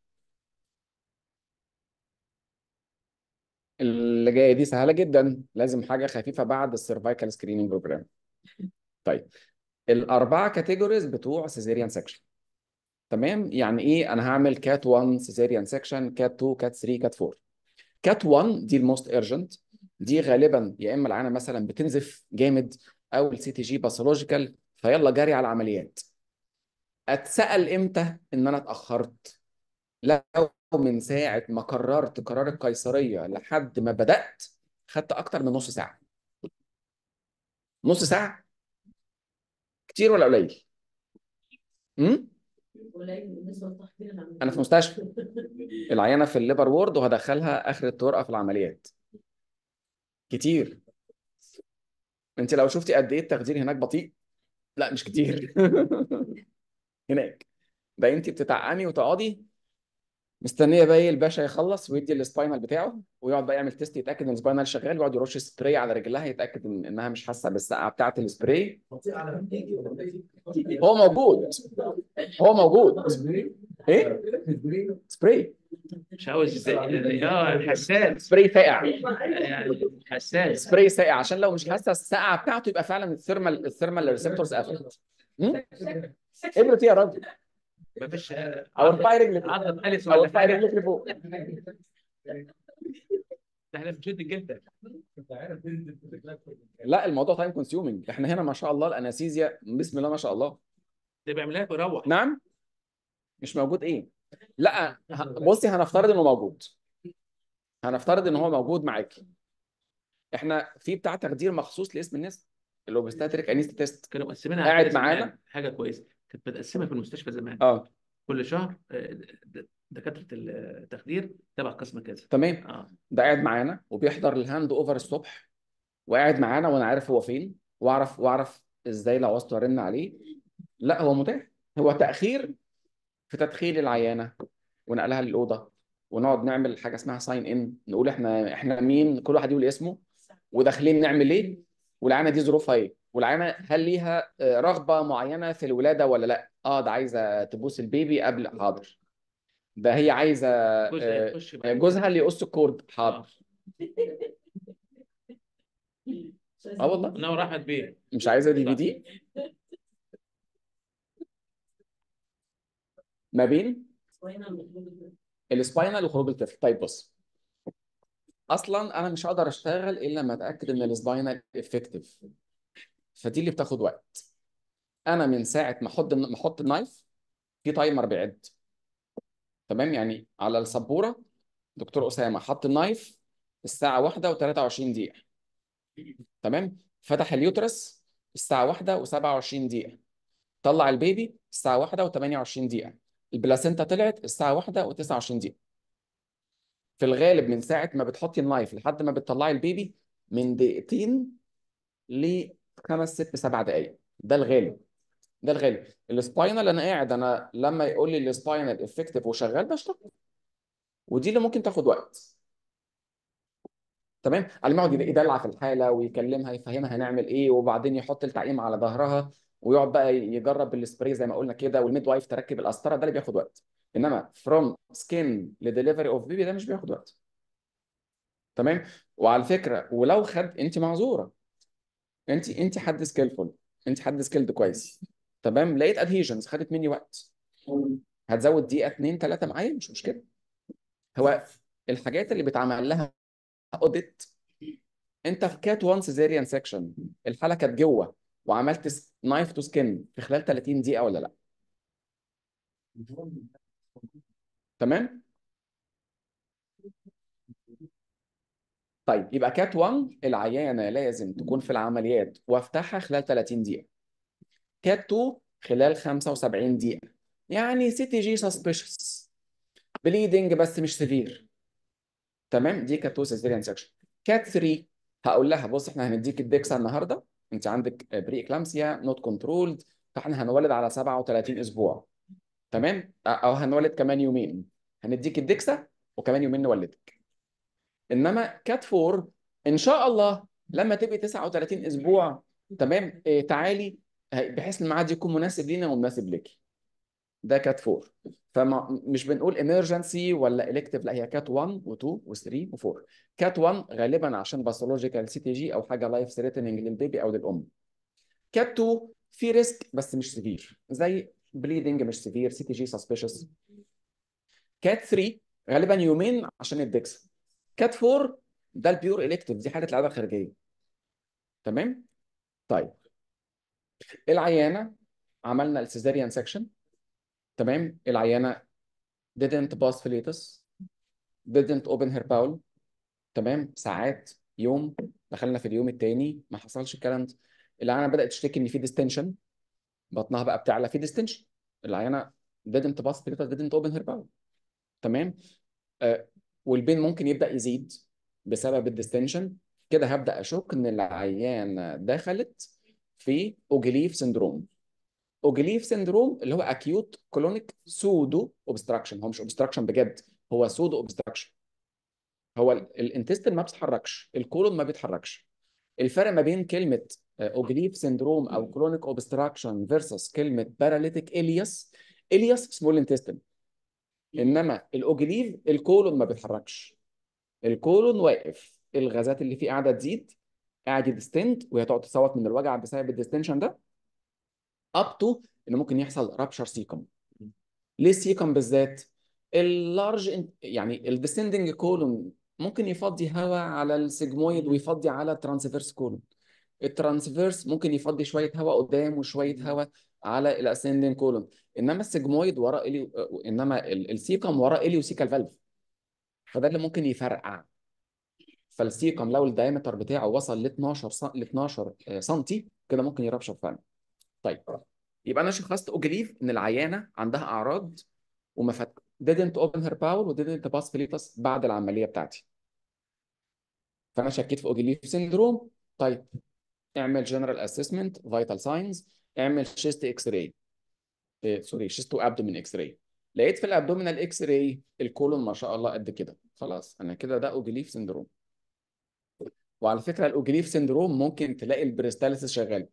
اللي جايه دي سهله جدا لازم حاجه خفيفه بعد السيرفايكال سكريننج بروجرام طيب الاربعه كاتيجوريز بتوع سيزيريان سكشن تمام يعني ايه انا هعمل كات 1 سيزيريان سكشن كات 2 كات 3 كات 4 كات 1 دي الموست ايرجنت دي غالبا يا اما العينه مثلا بتنزف جامد او السي تي جي باثولوجيكال فيلا جري على العمليات اتسال امتى ان انا اتاخرت لو من ساعه ما قررت قرار القيصريه لحد ما بدات خدت اكتر من نص ساعه نص ساعه كتير ولا قليل امم قليل بالنسبه للتحضير العملي انا في مستشفى العيانه في الليبر وورد وهدخلها اخر الطرقه في العمليات كتير انت لو شفتي قد ايه التخدير هناك بطيء لا مش كتير هناك ده انت بتتعقمي وتقعدي مستنيه بقى ايه الباشا يخلص ويدي السباينال بتاعه ويقعد بقى يعمل تيست يتاكد ان السباينال شغال ويقعد يرش سبراي على رجلها يتاكد إن انها مش حاسه بالسقعه بتاعه السبراي بطيء على ما تيجي ولا تيجي هو موجود هو موجود ايه سبراي مش عاوز اه حساس سبراي ساقع يعني حساس سبراي ساقع عشان لو مش حاسه السقعه بتاعته يبقى فعلا الثيرمال الثيرمال ريسبتورز قفلت م? ابره ايه يا راجل مفيش او ارفعي رجلك عضلة أليس او ولا ارفعي حاجة رجلك لفوق ده احنا بنشد الجلد انت عارف تنزل في رجلك لا الموضوع تايم كونسيومينج احنا هنا ما شاء الله الانستيزيا بسم الله ما شاء الله ده بيعملها ويروح نعم مش موجود ايه لا ه- بصي هنفترض انه موجود هنفترض ان هو موجود معاكي احنا في بتاع تخدير مخصوص لاسم الناس اللي هو بيستاتريك انيست تيست كانوا مقسمينها قاعد كده زمان. معانا؟ حاجة كويسة كانت متقسمة في المستشفى زمان اه كل شهر آه، د- دكاترة التخدير تبع قسم كذا تمام اه ده قاعد معانا وبيحضر الهاند اوفر الصبح وقاعد معانا وانا عارف هو فين واعرف واعرف ازاي لو عوزت ارن عليه لا هو متاح هو تاخير في تدخيل العيانه ونقلها للاوضه ونقعد نعمل حاجه اسمها ساين ان نقول احنا احنا مين كل واحد يقول اسمه وداخلين نعمل ايه والعيانه دي ظروفها ايه والعيانه هل ليها آه، رغبه معينه في الولاده ولا لا اه ده عايزه تبوس البيبي قبل حاضر ده هي عايزه جوزها آه، يخش بعد جوزها اللي يقص الكورد حاضر اه والله انا وراحت بيه مش عايزه دي في دي ما بين السباينال وخروج الطفل طيب بص اصلا انا مش هقدر اشتغل الا لما اتاكد ان السباينال افكتيف فدي اللي بتاخد وقت انا من ساعه ما احط ما احط النايف في تايمر بيعد تمام يعني على السبوره دكتور اسامه حط النايف الساعه 1 و23 دقيقه تمام فتح اليوترس الساعه 1 و27 دقيقه طلع البيبي الساعه 1 و28 دقيقه البلاسينتا طلعت الساعه 1 و29 دقيقه في الغالب من ساعه ما بتحطي النايف لحد ما بتطلعي البيبي من دقيقتين لخمس ست سبع دقائق ده الغالب ده الغالب السباينال انا قاعد انا لما يقول لي السباينال افكتيف وشغال بشتغل ودي اللي ممكن تاخد وقت تمام على ما يقعد يدلع في الحاله ويكلمها يفهمها هنعمل ايه وبعدين يحط التعقيم على ظهرها ويقعد بقى يجرب بالسبراي زي ما قلنا كده والميد وايف تركب القسطره ده اللي بياخد وقت انما فروم سكين لدليفري اوف بيبي ده مش بياخد وقت تمام وعلى فكره ولو خد انت معذوره انت انت حد سكيلفول انت حد سكيلد كويس تمام لقيت ادهيجنز خدت مني وقت هتزود دقيقه اتنين تلاته معايا مش مشكله هو الحاجات اللي بيتعمل لها اوديت انت في كات 1 سيزيريان سيكشن الحاله كانت جوه وعملت نايف تو سكين في خلال 30 دقيقه ولا لا تمام طيب يبقى كات 1 العيانه لازم تكون في العمليات وافتحها خلال 30 دقيقه كات 2 خلال 75 دقيقه يعني سي تي جي سسبشس بليدنج بس مش سيفير تمام دي كانت 2 سيزيريان سيكشن كات 3 هقول لها بص احنا هنديك الدكسا النهارده انت عندك بري اكلامسيا نوت كنترولد فاحنا هنولد على 37 اسبوع تمام او هنولد كمان يومين هنديك الدكسا وكمان يومين نولدك انما كات 4 ان شاء الله لما تبقي 39 اسبوع تمام اه تعالي بحيث الميعاد يكون مناسب لينا ومناسب ليكي ده كات 4 فمش بنقول emergency ولا elective لا هي كات 1 و2 و3 و4 كات 1 غالبا عشان باثولوجيكال سي تي جي او حاجه لايف ثريتنينج للبيبي او للام كات 2 في ريسك بس مش سيفير زي بليدنج مش سيفير سي تي جي سسبيشس كات 3 غالبا يومين عشان الدكس كات 4 ده البيور الكتيف دي حاله العاده الخارجيه تمام طيب العيانه عملنا السيزاريان سكشن تمام العيانه didn't pass filitis didn't open her bowel تمام ساعات يوم دخلنا في اليوم الثاني ما حصلش الكلام ده العيانه بدات تشتكي ان في ديستنشن بطنها بقى بتعلى في ديستنشن العيانه didn't pass filitis didn't open her bowel تمام آه والبين ممكن يبدا يزيد بسبب الديستنشن كده هبدا اشك ان العيانه دخلت في اوجليف سندروم اوجليف سندروم اللي هو اكيوت كولونيك سودو اوبستراكشن هو مش اوبستراكشن بجد هو سودو اوبستراكشن هو الانتستين ما بيتحركش الكولون ما بيتحركش الفرق ما بين كلمه اوجليف سندروم او كولونيك اوبستراكشن فيرسس كلمه باراليتيك الياس الياس سمول انتستين انما الاوجليف الكولون ما بيتحركش الكولون واقف الغازات اللي فيه قاعده تزيد قاعد يدستند وهي تقعد تصوت من الوجع بسبب الديستنشن ده اب تو ان ممكن يحصل رابشر سيكم ليه السيكم بالذات اللارج يعني الديسندنج كولون ممكن يفضي هواء على السيجمويد ويفضي على الترانسفيرس كولون الترانسفيرس ممكن يفضي شويه هواء قدام وشويه هواء على الاسندنج كولون انما السيجمويد وراء الي انما السيكم وراء اليوسيكال فالف فده اللي ممكن يفرقع فالسيكم لو الدايمتر بتاعه وصل ل 12 سم ل 12 سم كده ممكن يربشر فعلا طيب يبقى انا شخصت اوجليف ان العيانه عندها اعراض وما فت didn't open her bowel و didn't pass filitis بعد العمليه بتاعتي فانا شكيت في اوجليف سيندروم طيب اعمل جنرال اسسمنت فيتال ساينز اعمل شيست اكس راي إيه سوري شيست وابدومين اكس راي لقيت في الابدومينال اكس راي الكولون ما شاء الله قد كده خلاص انا كده ده اوجليف سيندروم وعلى فكره الاوجليف سيندروم ممكن تلاقي البريستاليسيس شغال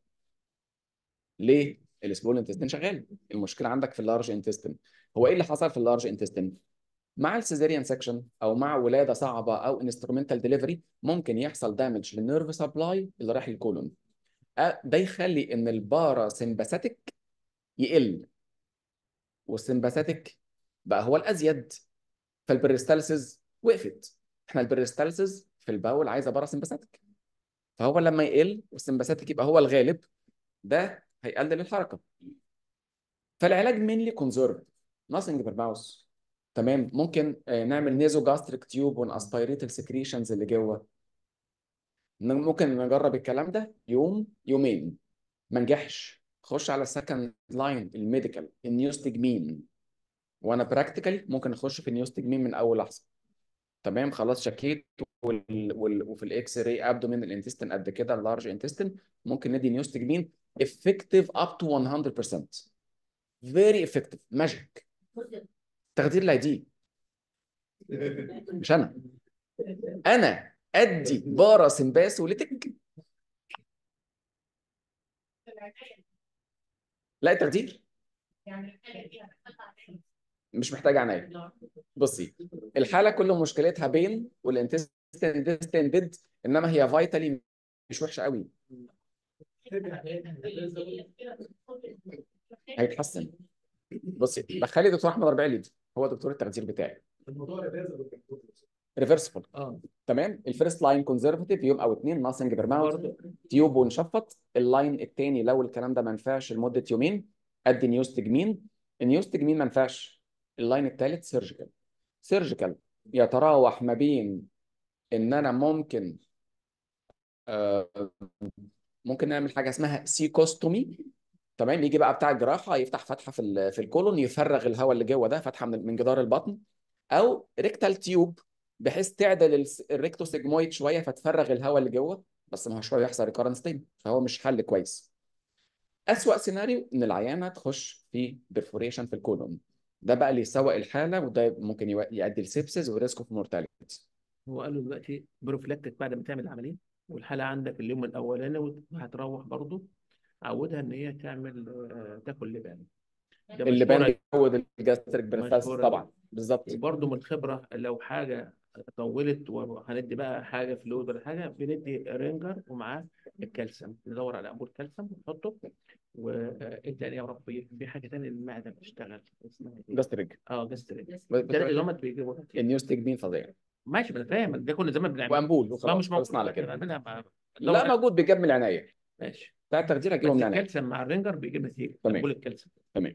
ليه السمول انتستين شغال المشكله عندك في اللارج انتستين هو ايه اللي حصل في اللارج انتستين مع السيزيريان سكشن او مع ولاده صعبه او انسترومنتال ديليفري ممكن يحصل دامج للنيرف سبلاي اللي رايح للكولون ده يخلي ان البارا سمباثيك يقل والسمباثيك بقى هو الازيد فالبريستالسيس وقفت احنا البريستالسيس في الباول عايزه بارا سمباثيك فهو لما يقل والسمباثيك يبقى هو الغالب ده هيقلل الحركه فالعلاج مينلي كونزرف ناثينج بالماوس تمام ممكن نعمل نيزو جاستريك تيوب وناسبيريت السكريشنز اللي جوه ممكن نجرب الكلام ده يوم يومين ما نجحش خش على السكند لاين الميديكال النيوستجمين وانا براكتيكالي ممكن اخش في النيوستجمين من اول لحظه تمام خلاص شكيت وال... وال... وفي الاكس راي ابدومين الانتستين قد كده اللارج انتستين ممكن ندي نيوستجمين effective up to 100% very effective ماجيك تخدير الايدي مش انا انا ادي باراسمباسوليتك لا التخدير مش محتاج عنايه بصي الحاله كل مشكلتها بين والانتستين ديستين ديد انما هي فايتالي مش وحشه قوي هيتحسن بصي دخلي دكتور احمد ربيع ليدي هو دكتور التخدير بتاعي الموضوع ريفيرسبل ريفرسبل اه تمام الفيرست لاين كونزرفتيف يوم او اتنين ناسنج بير ماوث برضه تيوب ونشفط اللاين التاني لو الكلام ده ما ينفعش لمده يومين ادي نيوستجمين النيوستجمين ما ينفعش اللاين التالت سيرجيكال سيرجيكال يتراوح ما بين ان انا ممكن آه ممكن نعمل حاجه اسمها سيكوستومي تمام يجي بقى بتاع الجراحه يفتح فتحه في ال- في الكولون يفرغ الهواء اللي جوه ده فتحه من من جدار البطن او ريكتال تيوب بحيث تعدل الس- الريكتوسيجمويد شويه فتفرغ الهواء اللي جوه بس ما هو شويه يحصل ريكارنس تاني فهو مش حل كويس اسوأ سيناريو ان العيانه تخش في بيرفوريشن في الكولون ده بقى اللي يسوء الحاله وده ممكن يو- يؤدي لسيبسز وريسك اوف مورتاليتي هو قال له دلوقتي بروفلاكتيك بعد ما تعمل العمليه والحاله عندك اليوم الاولاني وهتروح برضه عودها ان هي تعمل آه، تاكل لبان ده اللبان مشهورة بيزود الجاستريك بريفاس مشهورة طبعا بالظبط وبرضه من الخبره لو حاجه طولت وهندي بقى حاجه فلويد ولا حاجه بندي رينجر ومعاه الكالسيوم ندور على امبول كالسيوم ونحطه وايه تاني يا ربي في حاجه تانية المعده بتشتغل اسمها ايه؟ جاستريك اه جاستريك بس- ده اللي هم بيجيبوا النيوستيجمين فظيع ماشي ما انا فاهم ده كنا زمان بنعمل وامبول ما وخلاص مش موجود خلصنا على كده بنعملها مع لا موجود بيجاب من العنايه ماشي بتاع التخدير هتجيبه بس من العنايه الكالسيوم مع الرينجر بيجيب نتيجه تمام. امبول الكالسيوم تمام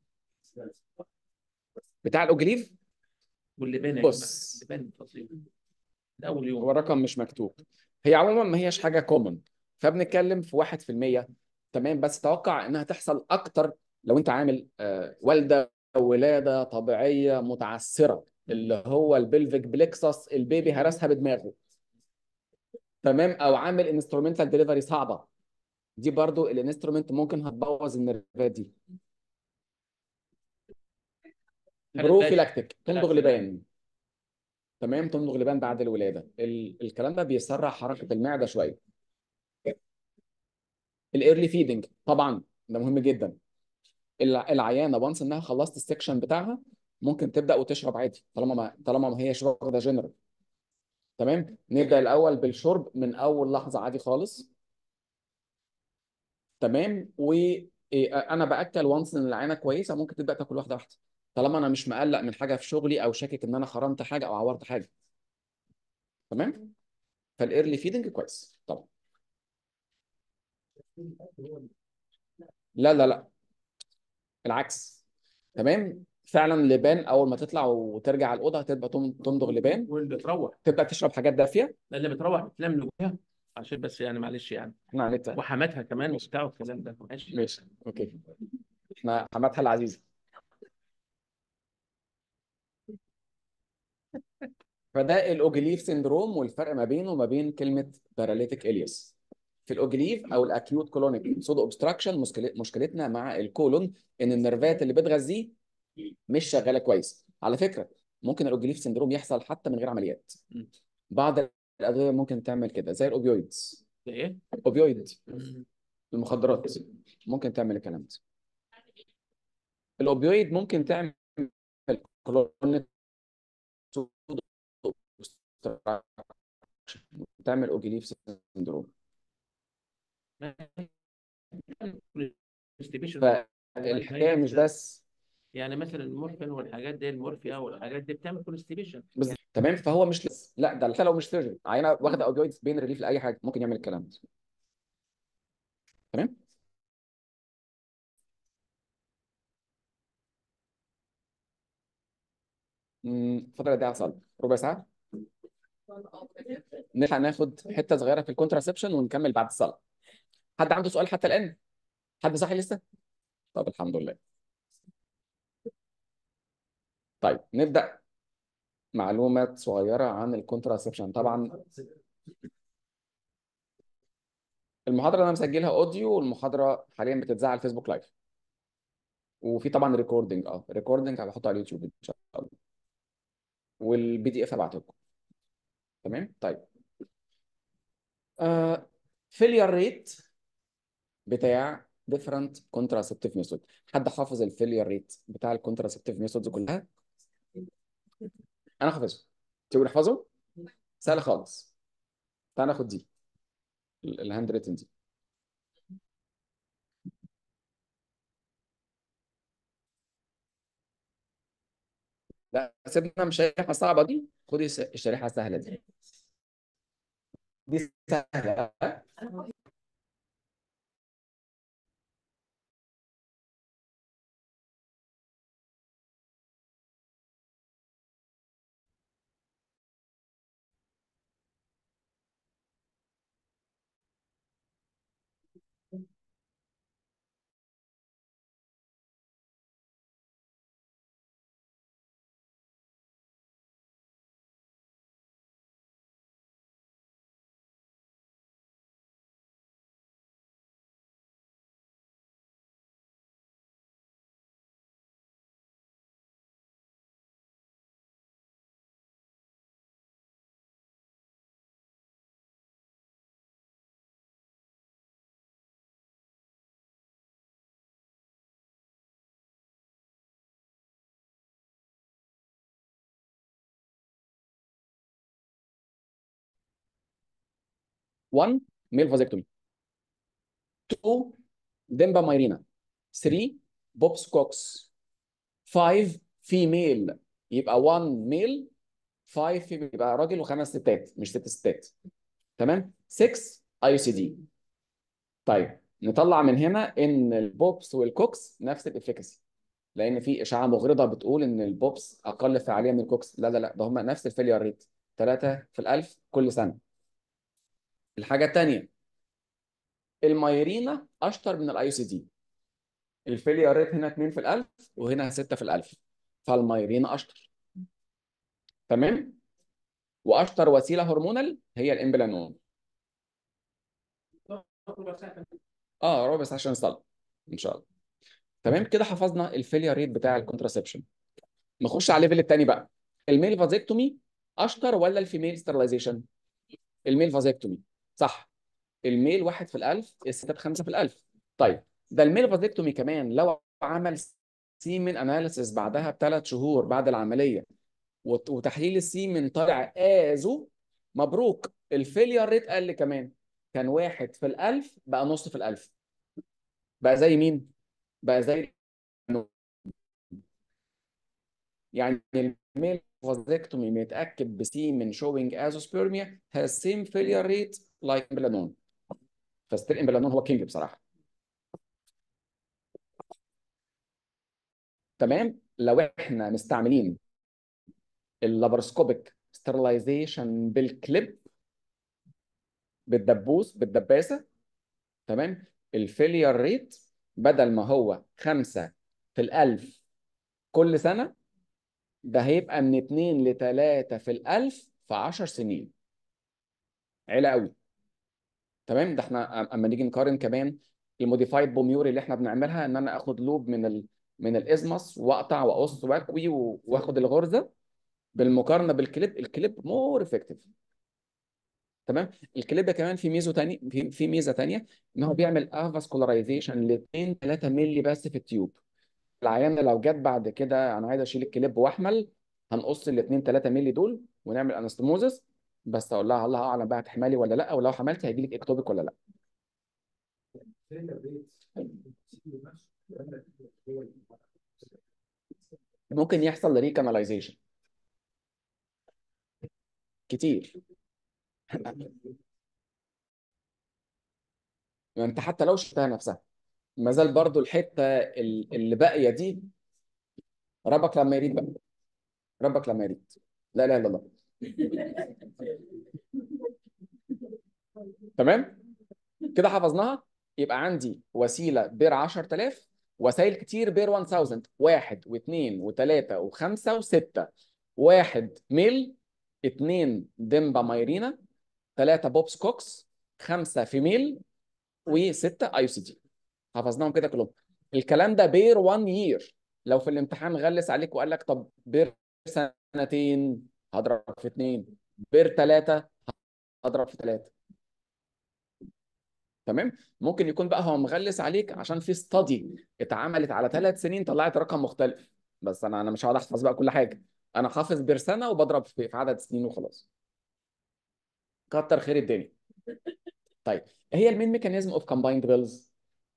بتاع الاوجليف واللبان يا بص. جماعه اللبان فظيع ده اول يوم هو الرقم مش مكتوب هي عموما ما هياش حاجه كومن فبنتكلم في 1% تمام بس توقع انها تحصل اكتر لو انت عامل آه، والده ولاده طبيعيه متعسره اللي هو البلفيك بليكسس البيبي هرسها بدماغه تمام او عامل انسترومنتال ديليفري صعبه دي برضو الانسترومنت ممكن هتبوظ النيرفات دي حالة بروفيلاكتيك تمضغ حالة لبان تمام تمضغ لبان بعد الولاده ال... الكلام ده بيسرع حركه المعده شويه الايرلي فيدنج طبعا ده مهم جدا الع- العيانه وانس انها خلصت السكشن بتاعها ممكن تبدا وتشرب عادي طالما ما طالما ما هيش واخده جنرال تمام نبدا الاول بالشرب من اول لحظه عادي خالص تمام وانا باكل وانس ان العينه كويسه ممكن تبدا تاكل واحده واحده طالما انا مش مقلق من حاجه في شغلي او شاكك ان انا خرمت حاجه او عورت حاجه تمام فالايرلي فيدنج كويس طبعا لا لا لا العكس تمام فعلا لبان اول ما تطلع وترجع على الاوضه هتبقى تم- تمضغ لبان واللي بتروح تبدا تشرب حاجات دافيه اللي بتروح بتنام لوحدها عشان بس يعني معلش يعني احنا هنت- وحماتها كمان وبتاع والكلام ده ماشي ماشي اوكي احنا حماتها العزيزه فده الاوجليف سيندروم والفرق ما بينه وما بين كلمه باراليتيك الياس في الاوجليف او الاكيوت كولونيك سودو اوبستراكشن مشكلتنا مع الكولون ان النرفات اللي بتغذيه مش شغاله كويس على فكره ممكن الاوجليف سيندروم يحصل حتى من غير عمليات مم. بعض الادويه ممكن تعمل كده زي الاوبيويدز ده ايه؟ اوبيويد مم. المخدرات ممكن تعمل الكلام ده الاوبيويد ممكن تعمل كولونيك تعمل اوجليف سيندروم فالحكايه مش بس يعني مثلا المورفين والحاجات دي المورفيا والحاجات دي بتعمل كونستيبيشن بس تمام فهو مش لس. لا ده حتى لو مش سيرجري عينه واخده اوبيويد بين ريليف لاي حاجه ممكن يعمل الكلام ده تمام امم فتره دي هتصل ربع ساعه نلحق ناخد حته صغيره في الكونتراسبشن ونكمل بعد الصلاه حد عنده سؤال حتى الان حد صاحي لسه طب الحمد لله طيب نبدا معلومات صغيره عن الكونتراسبشن طبعا المحاضره انا مسجلها اوديو والمحاضره حاليا بتتذاع على الفيسبوك لايف وفي طبعا ريكوردنج اه ريكوردنج هبحطه على اليوتيوب ان شاء الله والبي دي اف هبعته لكم تمام طيب آه فيلير ريت بتاع different contraceptive method حد حافظ الفيلير ريت بتاع الكونتراسبتيف ميثودز كلها انا حافظه تقول احفظه سهل خالص تعال ناخد دي الهاند ريتن دي لا سيبنا من الشريحه الصعبه دي خدي الس- الشريحه السهله دي دي سهله one male vasectomy two ديمبا مايرينا 3 بوبس كوكس 5 فيميل يبقى 1 ميل 5 فيميل يبقى راجل وخمس ستات مش ست ستات تمام 6 اي سي دي طيب نطلع من هنا ان البوبس والكوكس نفس الافكاسي لان في اشاعه مغرضه بتقول ان البوبس اقل فعاليه من الكوكس لا لا لا ده هم نفس الفيلير ريت 3 في الألف كل سنه الحاجه الثانيه المايرينا اشطر من الاي سي دي الفيلير ريت هنا 2 في الألف وهنا 6 في الألف فالمايرينا اشطر تمام واشطر وسيله هرمونال هي الامبلانون اه ربع ساعه عشان نصلي ان شاء الله تمام كده حفظنا الفيلير ريت بتاع الكونتراسبشن نخش على الليفل الثاني بقى الميل فازيكتومي اشطر ولا الفيميل ستيرلايزيشن الميل فازيكتومي صح الميل واحد في الألف الستات خمسة في الألف طيب ده الميل فازيكتومي كمان لو عمل سيمن اناليسيس بعدها بثلاث شهور بعد العملية وت- وتحليل السيمن طلع ازو مبروك الفيلير ريت قل كمان كان واحد في الألف بقى نص في الألف بقى زي مين؟ بقى زي يعني الميل فازيكتومي متأكد بسيمن شوينج ازوسبيرميا has same failure rate like امبلانون فستيل امبلانون هو كينج بصراحة تمام لو احنا مستعملين اللابرسكوبيك ستيرلايزيشن بالكليب بالدبوس بالدباسة تمام الفيلير ريت بدل ما هو خمسة في الألف كل سنة ده هيبقى من اتنين لتلاتة في الألف في عشر سنين عيلة قوي تمام ده احنا أم- اما نيجي نقارن كمان الموديفايد بوميوري اللي احنا بنعملها ان انا اخد لوب من ال من الازمس واقطع واقص واكوي و- واخد الغرزه بالمقارنه بالكليب الكليب مور افكتيف تمام الكليب كمان في ميزه تاني في, في ميزه تانيه ان هو بيعمل افاسكولارايزيشن ل 2 3 مللي بس في التيوب العيان لو جت بعد كده انا عايز اشيل الكليب واحمل هنقص ال 2 3 مللي دول ونعمل انستموزس بس اقول لها الله اعلم بقى هتحملي ولا لا ولو حملتي هيجي لك اكتوبك ولا لا ممكن يحصل ريكاناليزيشن كتير ما انت حتى لو شفتها نفسها ما زال برضو الحته ال- اللي باقيه دي ربك لما يريد بقى ربك لما يريد لا اله الا الله تمام كده حفظناها يبقى عندي وسيله بير 10000 وسائل كتير بير 1000 واحد واثنين وثلاثه وخمسه وسته واحد ميل اثنين ديمبا مايرينا ثلاثة بوبس كوكس خمسة فيميل وستة اي سي تي حفظناهم كده كلهم الكلام ده بير 1 يير لو في الامتحان غلس عليك وقال لك طب بير سنتين هضرب في اثنين بير ثلاثة هضرب في ثلاثة تمام ممكن يكون بقى هو مغلس عليك عشان في استادي اتعملت على ثلاث سنين طلعت رقم مختلف بس انا انا مش هقعد احفظ بقى كل حاجه انا حافظ بير سنه وبضرب في في عدد سنين وخلاص كتر خير الدنيا طيب إيه هي المين ميكانيزم اوف كومبايند بيلز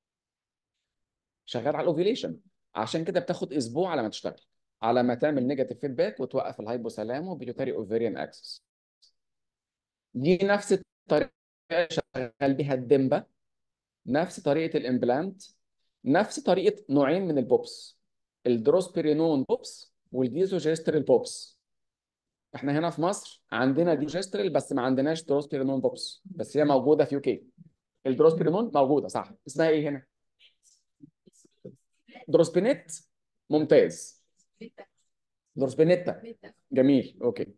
شغال على الاوفيليشن عشان كده بتاخد اسبوع على ما تشتغل على ما تعمل نيجاتيف فيدباك وتوقف الهايبوثالامو بيوتاري اوفيريان اكسس دي نفس الطريقه اللي شغال بيها الدمبه نفس طريقه الامبلانت نفس طريقه نوعين من البوبس الدروسبيرينون بوبس والديزوجيستريل بوبس احنا هنا في مصر عندنا ديزوجيستريل بس ما عندناش دروسبيرينون بوبس بس هي موجوده في يوكي الدروسبيرينون موجوده صح اسمها ايه هنا دروسبينيت ممتاز دروسبينيتا جميل اوكي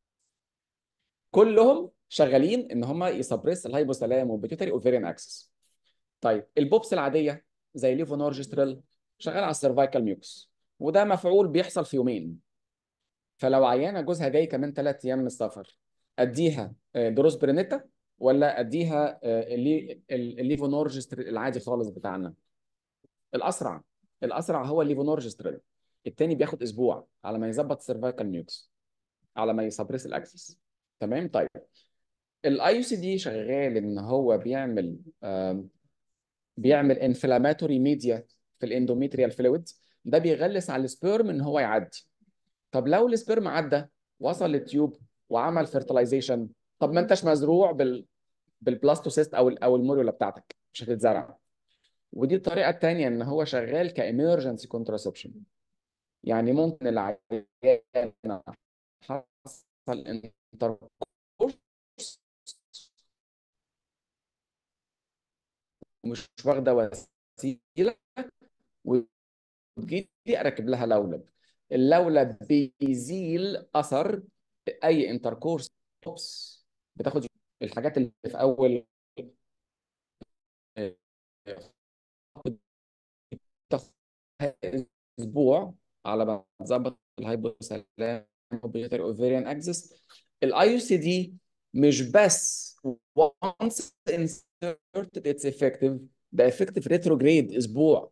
كلهم شغالين ان هم يسبريس الهايبوثالامو والبيتيوتري اوفيريان اكسس طيب البوبس العاديه زي ليفونورجستريل شغال على السيرفايكال ميوكس وده مفعول بيحصل في يومين فلو عيانه جوزها جاي كمان ثلاث ايام من السفر اديها آه، دروس برينيتا ولا اديها آه، اللي الليفونورجستريل العادي خالص بتاعنا الاسرع الاسرع هو الليفونورجستريل التاني بياخد اسبوع على ما يظبط السيرفايكال ميوكس على ما يسبريس الاكسس تمام طيب الاي سي دي شغال ان هو بيعمل آم، بيعمل انفلاماتوري ميديا في الاندوميتريال فلويد ده بيغلس على السبيرم ان هو يعدي طب لو السبيرم عدى وصل للتيوب وعمل فيرتلايزيشن طب ما انتش مزروع بال بالبلاستوسيست او ال- او الموريولا بتاعتك مش هتتزرع ودي الطريقه الثانيه ان هو شغال كاميرجنسي كونتراسبشن يعني ممكن العيان حصل انتركورس ومش واخده وسيله وتجي لي اركب لها لولب اللولب بيزيل اثر اي انتركورس اوبس بتاخد الحاجات اللي في اول تاخد اسبوع على ما تظبط الهايبوثالامو والبيتيوتري اوفيريان اكسس الاي سي دي مش بس once inserted it's effective ده effective retrograde اسبوع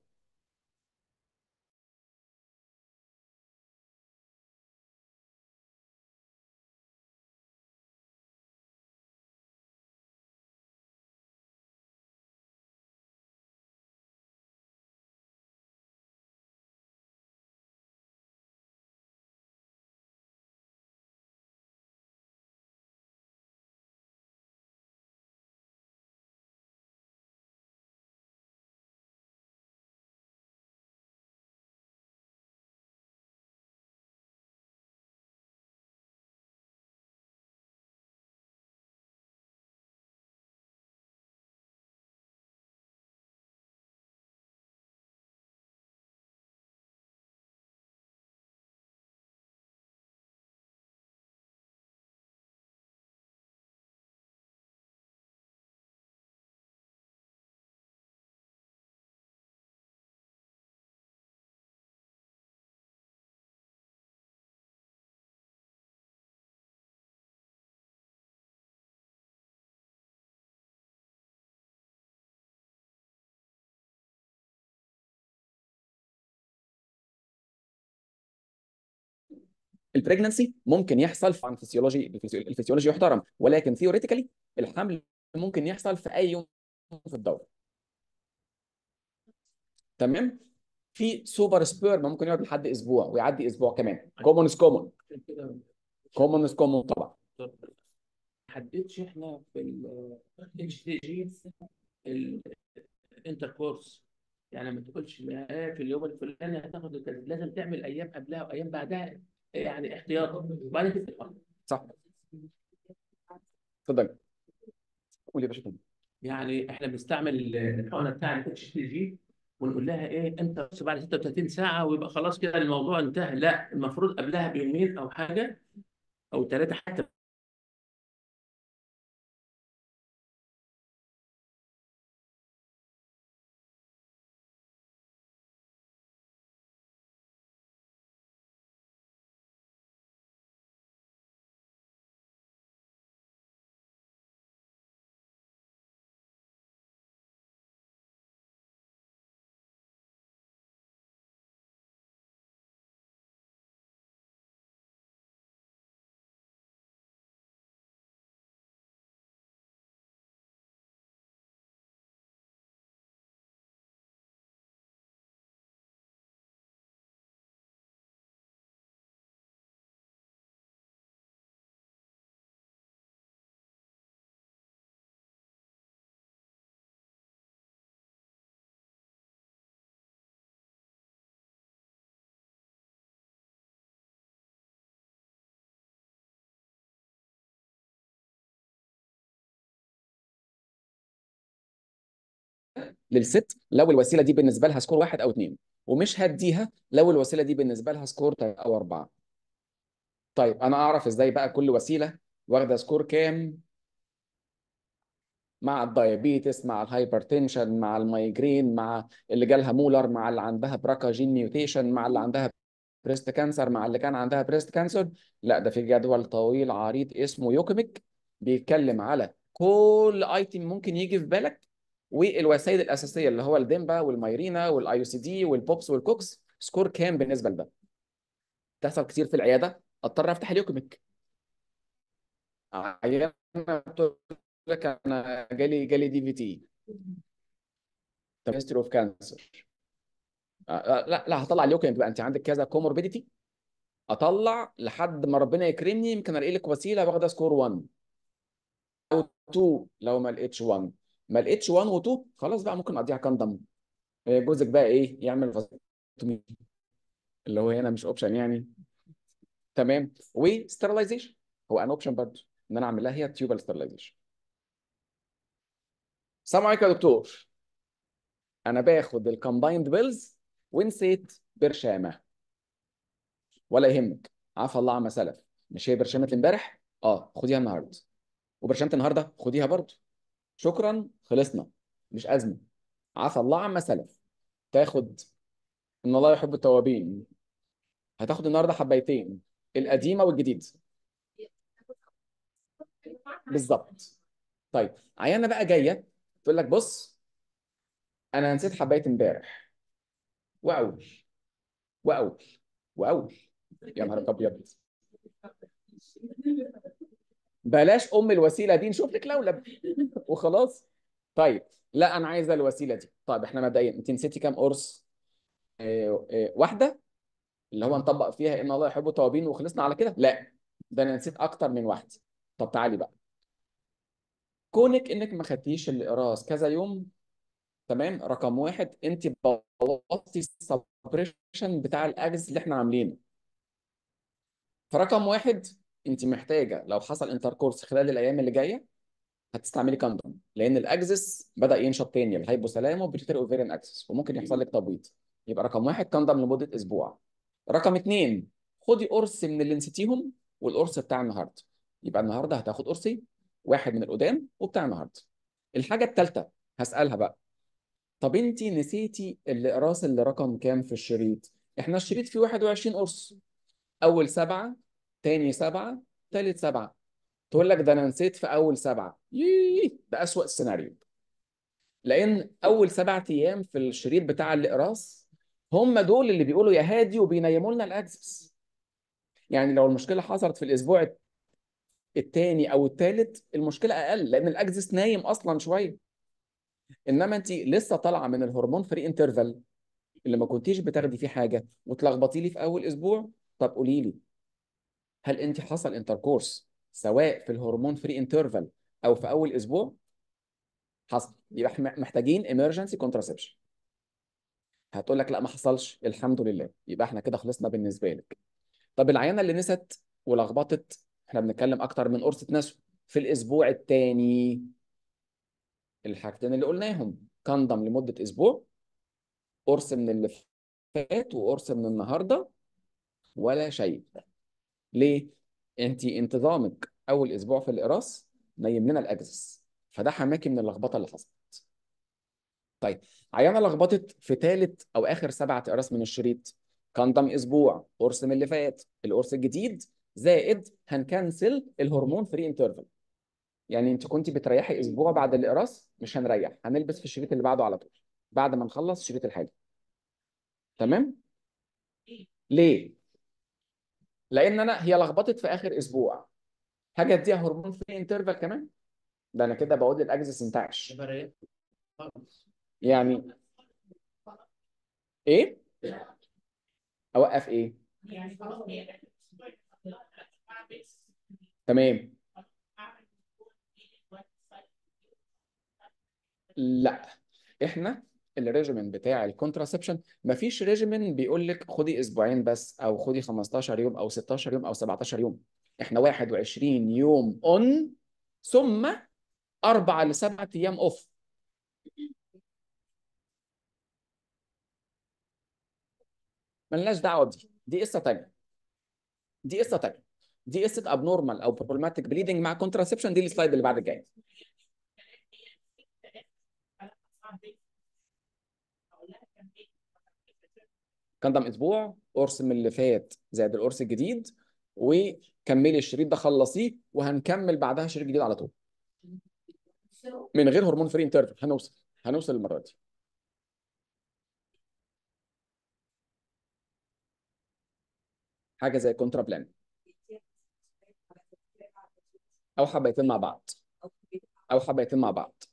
البريجنسي ممكن يحصل في عن فسيولوجي الفسيو- الفسيولوجي يحترم ولكن ثيوريتيكالي الحمل ممكن يحصل في اي يوم في الدوره تمام في سوبر سبيرم ممكن يقعد لحد اسبوع ويعدي اسبوع كمان كومون از كومون عشان كده كومون از كومون طبعا ما حددش احنا في ال اتش تي جي الانتركورس يعني ما تقولش لا في اليوم الفلاني هتاخد الكذا لازم تعمل ايام قبلها وايام بعدها يعني احتياطا وبعدين تتفق. صح اتفضل قول يا باشا تاني. يعني احنا بنستعمل الحقنه بتاع الاتش تي جي ونقول لها ايه انت بص بعد 36 ساعه ويبقى خلاص كده الموضوع انتهى لا المفروض قبلها بيومين او حاجه او ثلاثه حتى للست لو الوسيله دي بالنسبه لها سكور واحد او اثنين ومش هديها لو الوسيله دي بالنسبه لها سكور ثلاثة او اربعه طيب انا اعرف ازاي بقى كل وسيله واخده سكور كام مع الدايابيتس مع الهايبرتنشن مع المايجرين مع اللي جالها مولر مع اللي عندها براكا جين ميوتيشن مع اللي عندها بريست كانسر مع اللي كان عندها بريست كانسر لا ده في جدول طويل عريض اسمه يوكيميك بيتكلم على كل ايتم ممكن يجي في بالك والوسائل الاساسيه اللي هو الديمبا والمايرينا والاي او سي دي والبوبس والكوكس سكور كام بالنسبه لده تحصل كتير في العياده اضطر افتح اليوكيميك عيانه بتقول لك انا جالي جالي دي في تي طب هيستوري اوف كانسر لا لا هطلع اليوكيميك بقى انت عندك كذا كوموربيديتي اطلع لحد ما ربنا يكرمني يمكن الاقي لك وسيله واخده سكور 1 او 2 لو ما لقيتش 1 ما لقيتش 1 و2 خلاص بقى ممكن اقضيها كاندم جوزك بقى ايه يعمل فازكتومي اللي هو هنا مش اوبشن يعني تمام وستيرلايزيشن هو ان اوبشن برضه ان انا اعمل لها هي تيوبال ستيرلايزيشن السلام عليكم يا دكتور انا باخد الكومبايند بيلز ونسيت برشامه ولا يهمك عفى الله عما سلف مش هي برشامه امبارح اه خديها النهارده وبرشامه النهارده خديها برضه شكرا خلصنا مش ازمه عفى الله عما سلف تاخد ان الله يحب التوابين هتاخد النهارده حبايتين القديمه والجديد بالظبط طيب عيانه بقى جايه تقول لك بص انا نسيت حبايه امبارح واول واول واول يا نهار ابيض بلاش ام الوسيله دي نشوف لك لولب وخلاص طيب لا انا عايزه الوسيله دي طيب احنا مبدئيا انت نسيتي كام قرص اه اه واحده اللي هو نطبق فيها ان الله يحب التوابين وخلصنا على كده لا ده انا نسيت اكتر من واحده طب تعالي بقى كونك انك ما خدتيش الاقراص كذا يوم تمام رقم واحد انت بوظتي السبريشن بتاع الاجز اللي احنا عاملينه فرقم واحد انت محتاجه لو حصل انتركورس خلال الايام اللي جايه هتستعملي كاندوم لان الاكسس بدا ينشط تاني الهايبوثالامو بيتيتري اوفيريان اكسس وممكن يحصل لك تبويض يبقى رقم واحد كاندوم لمده اسبوع رقم اثنين خدي قرص من اللي نسيتيهم والقرص بتاع النهارده يبقى النهارده هتاخد قرصين واحد من القدام وبتاع النهارده الحاجه الثالثه هسالها بقى طب انت نسيتي الاقراص اللي رقم كام في الشريط احنا الشريط فيه 21 قرص اول سبعه تاني سبعه تالت سبعه تقول لك ده انا نسيت في اول سبعه ييه ده اسوأ السيناريو لان اول سبعة ايام في الشريط بتاع الاقراص هم دول اللي بيقولوا يا هادي وبينيموا لنا الاكسس يعني لو المشكله حصلت في الاسبوع الثاني او الثالث المشكله اقل لان الاكسس نايم اصلا شويه انما انت لسه طالعه من الهرمون فري انترفال اللي ما كنتيش بتاخدي فيه حاجه وتلخبطي لي في اول اسبوع طب قولي لي هل انت حصل انتركورس سواء في الهرمون فري انترفال او في اول اسبوع حصل يبقى احنا محتاجين emergency contraception هتقول لك لا ما حصلش الحمد لله يبقى احنا كده خلصنا بالنسبه لك طب العيانه اللي نست ولخبطت احنا بنتكلم اكتر من قرصه نسو في الاسبوع الثاني الحاجتين اللي قلناهم كندم لمده اسبوع قرص من اللي فات وقرص من النهارده ولا شيء ليه انت انتظامك اول اسبوع في الاقراص نيم لنا الاجزس فده حماكي من اللخبطه اللي حصلت طيب عيانه لخبطت في ثالث او اخر سبعه اقراص من الشريط كاندم اسبوع قرص من اللي فات القرص الجديد زائد هنكنسل الهرمون فري انترفال يعني انت كنت بتريحي اسبوع بعد الاقراص مش هنريح هنلبس في الشريط اللي بعده على طول بعد ما نخلص الشريط الحالي تمام ليه لان انا هي لخبطت في اخر اسبوع حاجه اديها هرمون فري انترفال كمان ده انا كده بقول الاجزس انتعش يبقى ريح خالص يعني ايه اوقف ايه تمام لا احنا الريجيمين بتاع الكونتراسبشن مفيش ريجيمين بيقول لك خدي اسبوعين بس او خدي 15 يوم او 16 يوم او 17 يوم احنا 21 يوم اون ثم اربع لسبعة ايام اوف ملناش دعوه بدي دي قصه تانيه دي قصه تانيه دي قصه ابنورمال او بروبلماتيك بليدنج مع كونتراسبشن دي السلايد اللي بعد الجاي كان اسبوع قرص من اللي فات زائد القرص الجديد وكملي الشريط ده خلصيه وهنكمل بعدها شريط جديد على طول من غير هرمون فري انترفل هنوصل هنوصل المره دي حاجه زي كونترا بلان او حبيتين مع بعض او حبيتين مع بعض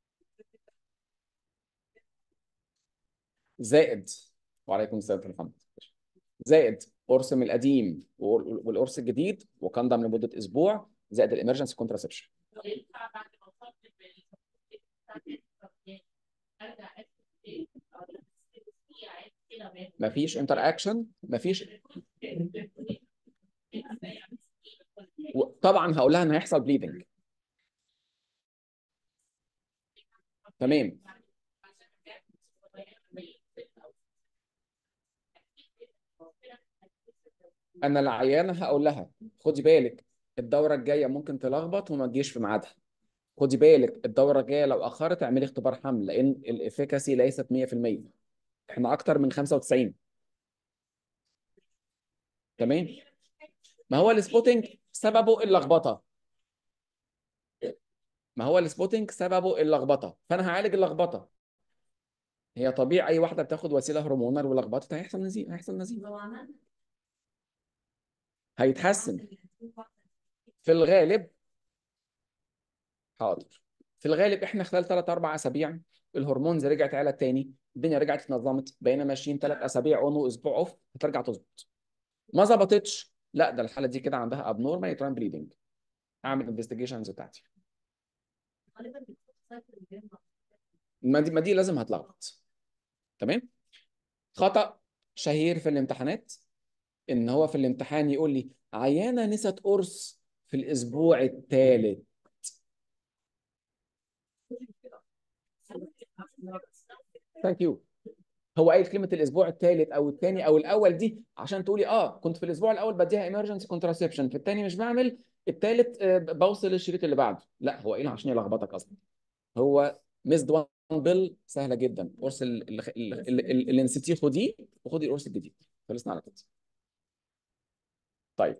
زائد وعليكم السلام ورحمه الله زائد قرص من القديم والقرص الجديد وكندم لمده اسبوع زائد الامرجنسي كونتراسبشن مفيش انتر اكشن مفيش و- طبعا هقول لها ان هيحصل بليدنج تمام انا العيانه هقول لها خدي بالك الدوره الجايه ممكن تلخبط وما تجيش في ميعادها خدي بالك الدوره الجايه لو اخرت اعملي اختبار حمل لان الافيكاسي ليست 100% احنا اكتر من 95 تمام ما هو السبوتنج سببه اللخبطه ما هو السبوتنج سببه اللخبطه فانا هعالج اللخبطه هي طبيعي اي واحده بتاخد وسيله هرمونال ولخبطت هيحصل نزيف هيحصل نزيف هيتحسن في الغالب حاضر في الغالب احنا خلال 3 4 اسابيع الهرمونز رجعت على تاني الدنيا رجعت اتنظمت بقينا ماشيين 3 اسابيع اون واسبوع اوف هترجع تظبط ما ظبطتش لا ده الحاله دي كده عندها ابنورمال يتران بليدنج اعمل انفستيجيشنز بتاعتي ما دي ما دي لازم هتلخبط تمام خطأ شهير في الامتحانات ان هو في الامتحان يقول لي عيانه نسيت قرص في الاسبوع الثالث ثانك يو هو قايل كلمه الاسبوع الثالث او الثاني او الاول دي عشان تقولي اه كنت في الاسبوع الاول بديها ايمرجنسي كونتراسبشن في الثاني مش بعمل الثالث آه بوصل للشريط اللي بعده لا هو قايل عشان يلخبطك اصلا هو ميزد وان بيل سهله جدا قرص ال- ال- ال- ال- ال- اللي نسيتيه خديه وخدي القرص الجديد خلصنا على كده طيب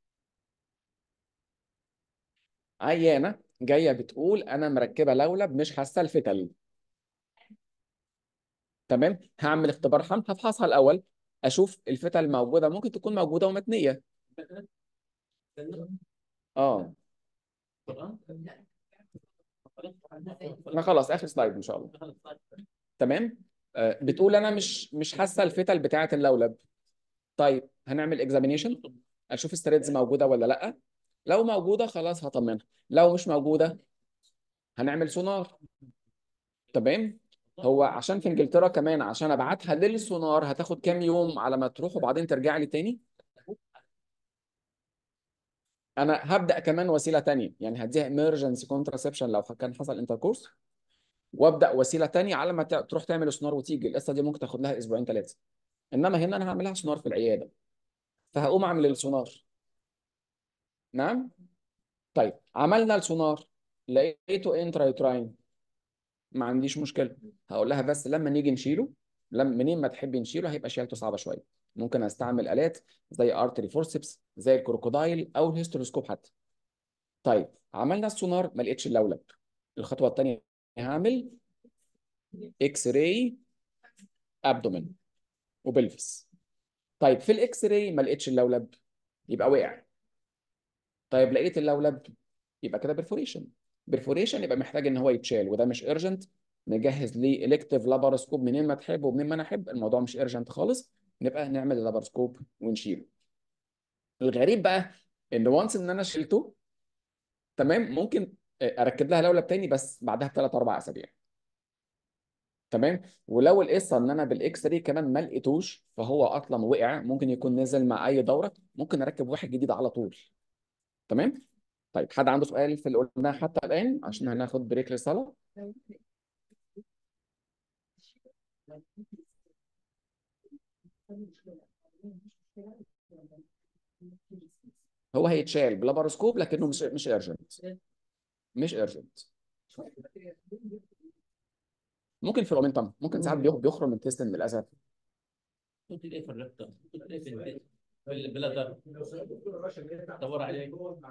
عيانه جايه بتقول انا مركبه لولب مش حاسه الفتل تمام هعمل اختبار حمل هفحصها الاول اشوف الفتل موجوده ممكن تكون موجوده ومتنيه اه انا خلاص اخر سلايد ان شاء الله تمام آه بتقول انا مش مش حاسه الفتل بتاعه اللولب طيب هنعمل اكزامينيشن اشوف الستريدز موجوده ولا لا لو موجوده خلاص هطمنها لو مش موجوده هنعمل سونار تمام هو عشان في انجلترا كمان عشان ابعتها للسونار هتاخد كام يوم على ما تروح وبعدين ترجع لي تاني انا هبدا كمان وسيله تانية يعني هديها emergency contraception لو كان حصل انتركورس وابدا وسيله تانية على ما ت- تروح تعمل سونار وتيجي القصه دي ممكن تاخد لها اسبوعين ثلاثه انما هنا انا هعملها سونار في العياده فهقوم اعمل السونار نعم طيب عملنا السونار لقيته انترايتراين ما عنديش مشكله هقول لها بس لما نيجي نشيله لما منين ما تحبي نشيله هيبقى شيلته صعبه شويه ممكن استعمل الات زي ارتري فورسبس زي الكروكودايل او الهيستروسكوب حتى طيب عملنا السونار ما لقيتش اللولب الخطوه الثانيه هعمل اكس راي ابدومين وبلفس طيب في الاكس راي ما لقيتش اللولب يبقى وقع طيب لقيت اللولب يبقى كده برفوريشن برفوريشن يبقى محتاج ان هو يتشال وده مش ارجنت نجهز ليه الكتيف لاباراسكوب منين ما تحب ومنين ما انا احب الموضوع مش ارجنت خالص نبقى نعمل اللاباراسكوب ونشيله الغريب بقى ان وانس ان انا شلته تمام ممكن اركب لها لولب تاني بس بعدها بثلاث اربع اسابيع تمام ولو القصه ان انا بالاكس راي كمان ما لقيتوش فهو اصلا وقع ممكن يكون نزل مع اي دوره ممكن اركب واحد جديد على طول تمام طيب حد عنده سؤال في اللي قلناه حتى الان عشان هناخد بريك للصلاه هو هيتشال بلاباروسكوب لكنه مش مش ارجنت مش ارجنت ممكن في الاومنتم ممكن ساعات بيخ- بيخرج من تيستن للاسف كنت ايه في الرقطة كنت ايه في البيت في البلادر دور عليه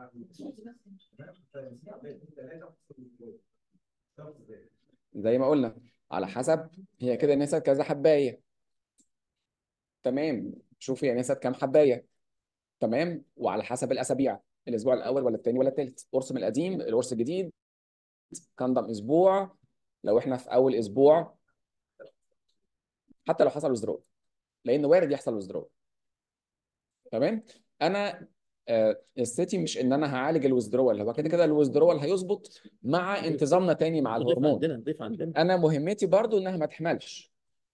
زي ما قلنا على حسب هي كده نسيت كذا حبايه تمام شوفي هي نسيت كام حبايه تمام وعلى حسب الاسابيع الاسبوع الاول ولا الثاني ولا الثالث قرص من القديم القرص الجديد كندم اسبوع لو احنا في اول اسبوع حتى لو حصل وزدرو لان وارد يحصل وزدرو تمام انا آه السيتي مش ان انا هعالج الوزدرول هو كده كده الوزدرول هيظبط مع انتظامنا تاني مع نضيف الهرمون عندنا نضيف عندنا انا مهمتي برضو انها ما تحملش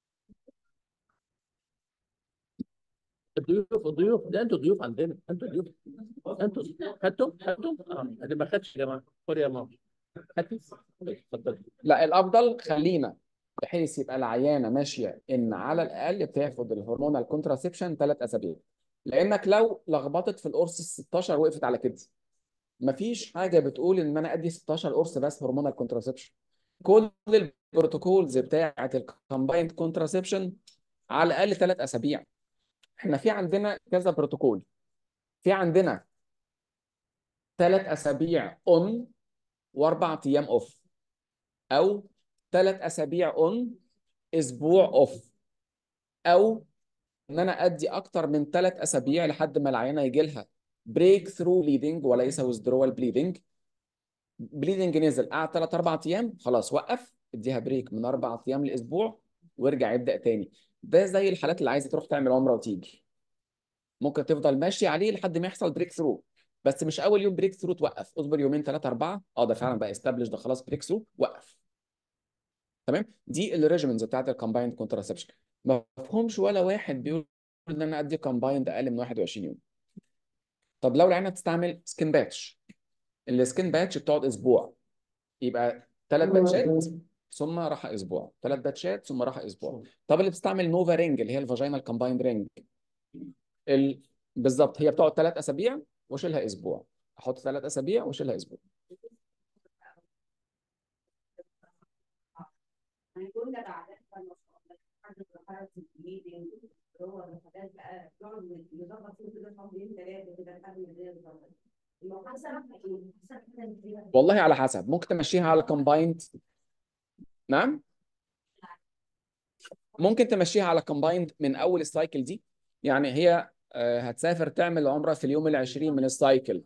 الضيوف الضيوف ده انتوا ضيوف عندنا انتوا ضيوف انتوا خدتم خدتم اه اللي ما خدش يا جماعه خد يا ماما هاتي اتفضل لا الافضل خلينا بحيث يبقى العيانه ماشيه ان على الاقل بتاخد الهرمونال كونتراسبشن ثلاث اسابيع لانك لو لخبطت في القرص ال 16 وقفت على كده مفيش حاجه بتقول ان انا ادي 16 قرص بس هرمونال كونتراسبشن كل البروتوكولز بتاعه الكومبايند كونتراسبشن على الاقل ثلاث اسابيع احنا في عندنا كذا بروتوكول في عندنا ثلاث اسابيع اون واربع ايام اوف او ثلاث اسابيع اون اسبوع اوف او ان انا ادي اكتر من ثلاث اسابيع لحد ما العيانه يجي لها بريك ثرو بليدنج وليس ويزدرول بليدنج بليدنج نزل قعد ثلاث اربع ايام خلاص وقف اديها بريك من اربع ايام لاسبوع وارجع يبدا تاني ده زي الحالات اللي عايزه تروح تعمل عمره وتيجي ممكن تفضل ماشي عليه لحد ما يحصل بريك ثرو بس مش اول يوم بريك ثرو توقف اصبر يومين ثلاثه اربعه اه ده فعلا بقى استابلش ده خلاص بريك ثرو وقف تمام دي الريجيمنز بتاعت الكومبايند كونتراسبشن ما فيهمش ولا واحد بيقول ان انا ادي كومبايند اقل من 21 يوم طب لو العينه بتستعمل سكين باتش السكين باتش بتقعد اسبوع يبقى ثلاث باتشات ثم راحه اسبوع ثلاث باتشات ثم راحه اسبوع طب اللي بتستعمل نوفا رينج اللي هي الفاجينال كومبايند رينج ال... بالظبط هي بتقعد ثلاث اسابيع واشيلها اسبوع احط ثلاث اسابيع واشيلها اسبوع هيكون ده بعدها حد في مرحله البليدنج هو الحاجات بقى يقعد يظبط فيه كده شهرين ثلاثه كده لحد ما الدنيا تظبط المحاسبه ايه؟ والله على حسب ممكن تمشيها على كومبايند نعم ممكن تمشيها على كومبايند من اول السايكل دي يعني هي آه، هتسافر تعمل عمره في اليوم العشرين من السايكل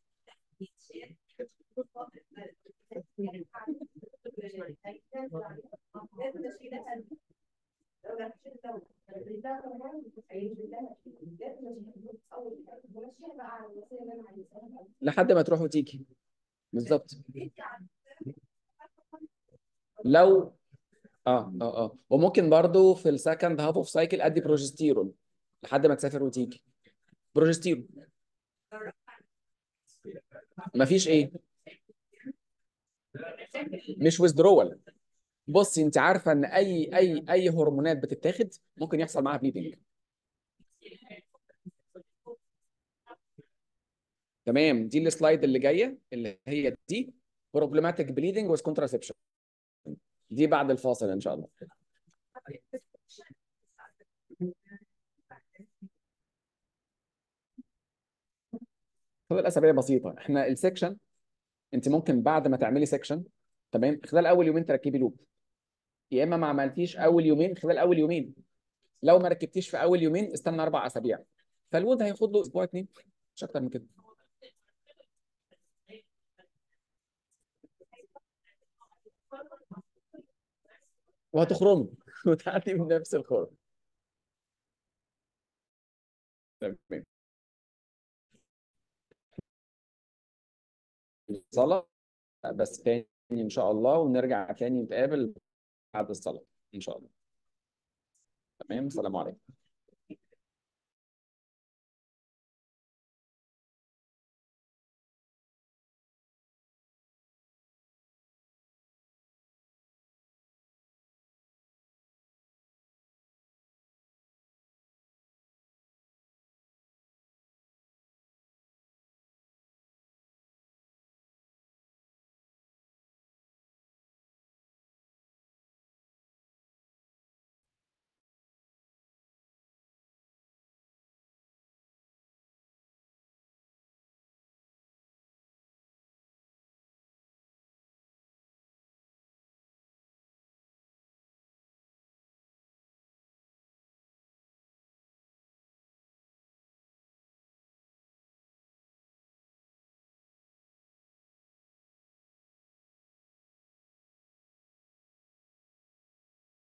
لحد ما تروح وتيجي بالظبط لو اه اه اه وممكن برضو في السكند هاف اوف سايكل ادي بروجستيرون لحد ما تسافر وتيجي بروجستيرون مفيش ايه مش ويزدرول بصي انت عارفه ان اي اي اي هرمونات بتتاخد ممكن يحصل معاها بليدنج تمام دي السلايد اللي جايه اللي هي دي بروبلماتيك بليدنج وذ كونتراسبشن دي بعد الفاصل ان شاء الله خلال الاسابيع بسيطه احنا السكشن انت ممكن بعد ما تعملي سكشن تمام خلال اول يومين تركبي لوب يا اما ما عملتيش اول يومين خلال اول يومين لو ما ركبتيش في اول يومين استنى اربع اسابيع فالوود هياخد له اسبوع اتنين مش اكتر من كده وهتخرمي وتعدي من نفس الخرم تمام صلاة بس تاني ان شاء الله ونرجع تاني نتقابل بعد الصلاة ان شاء الله تمام السلام عليكم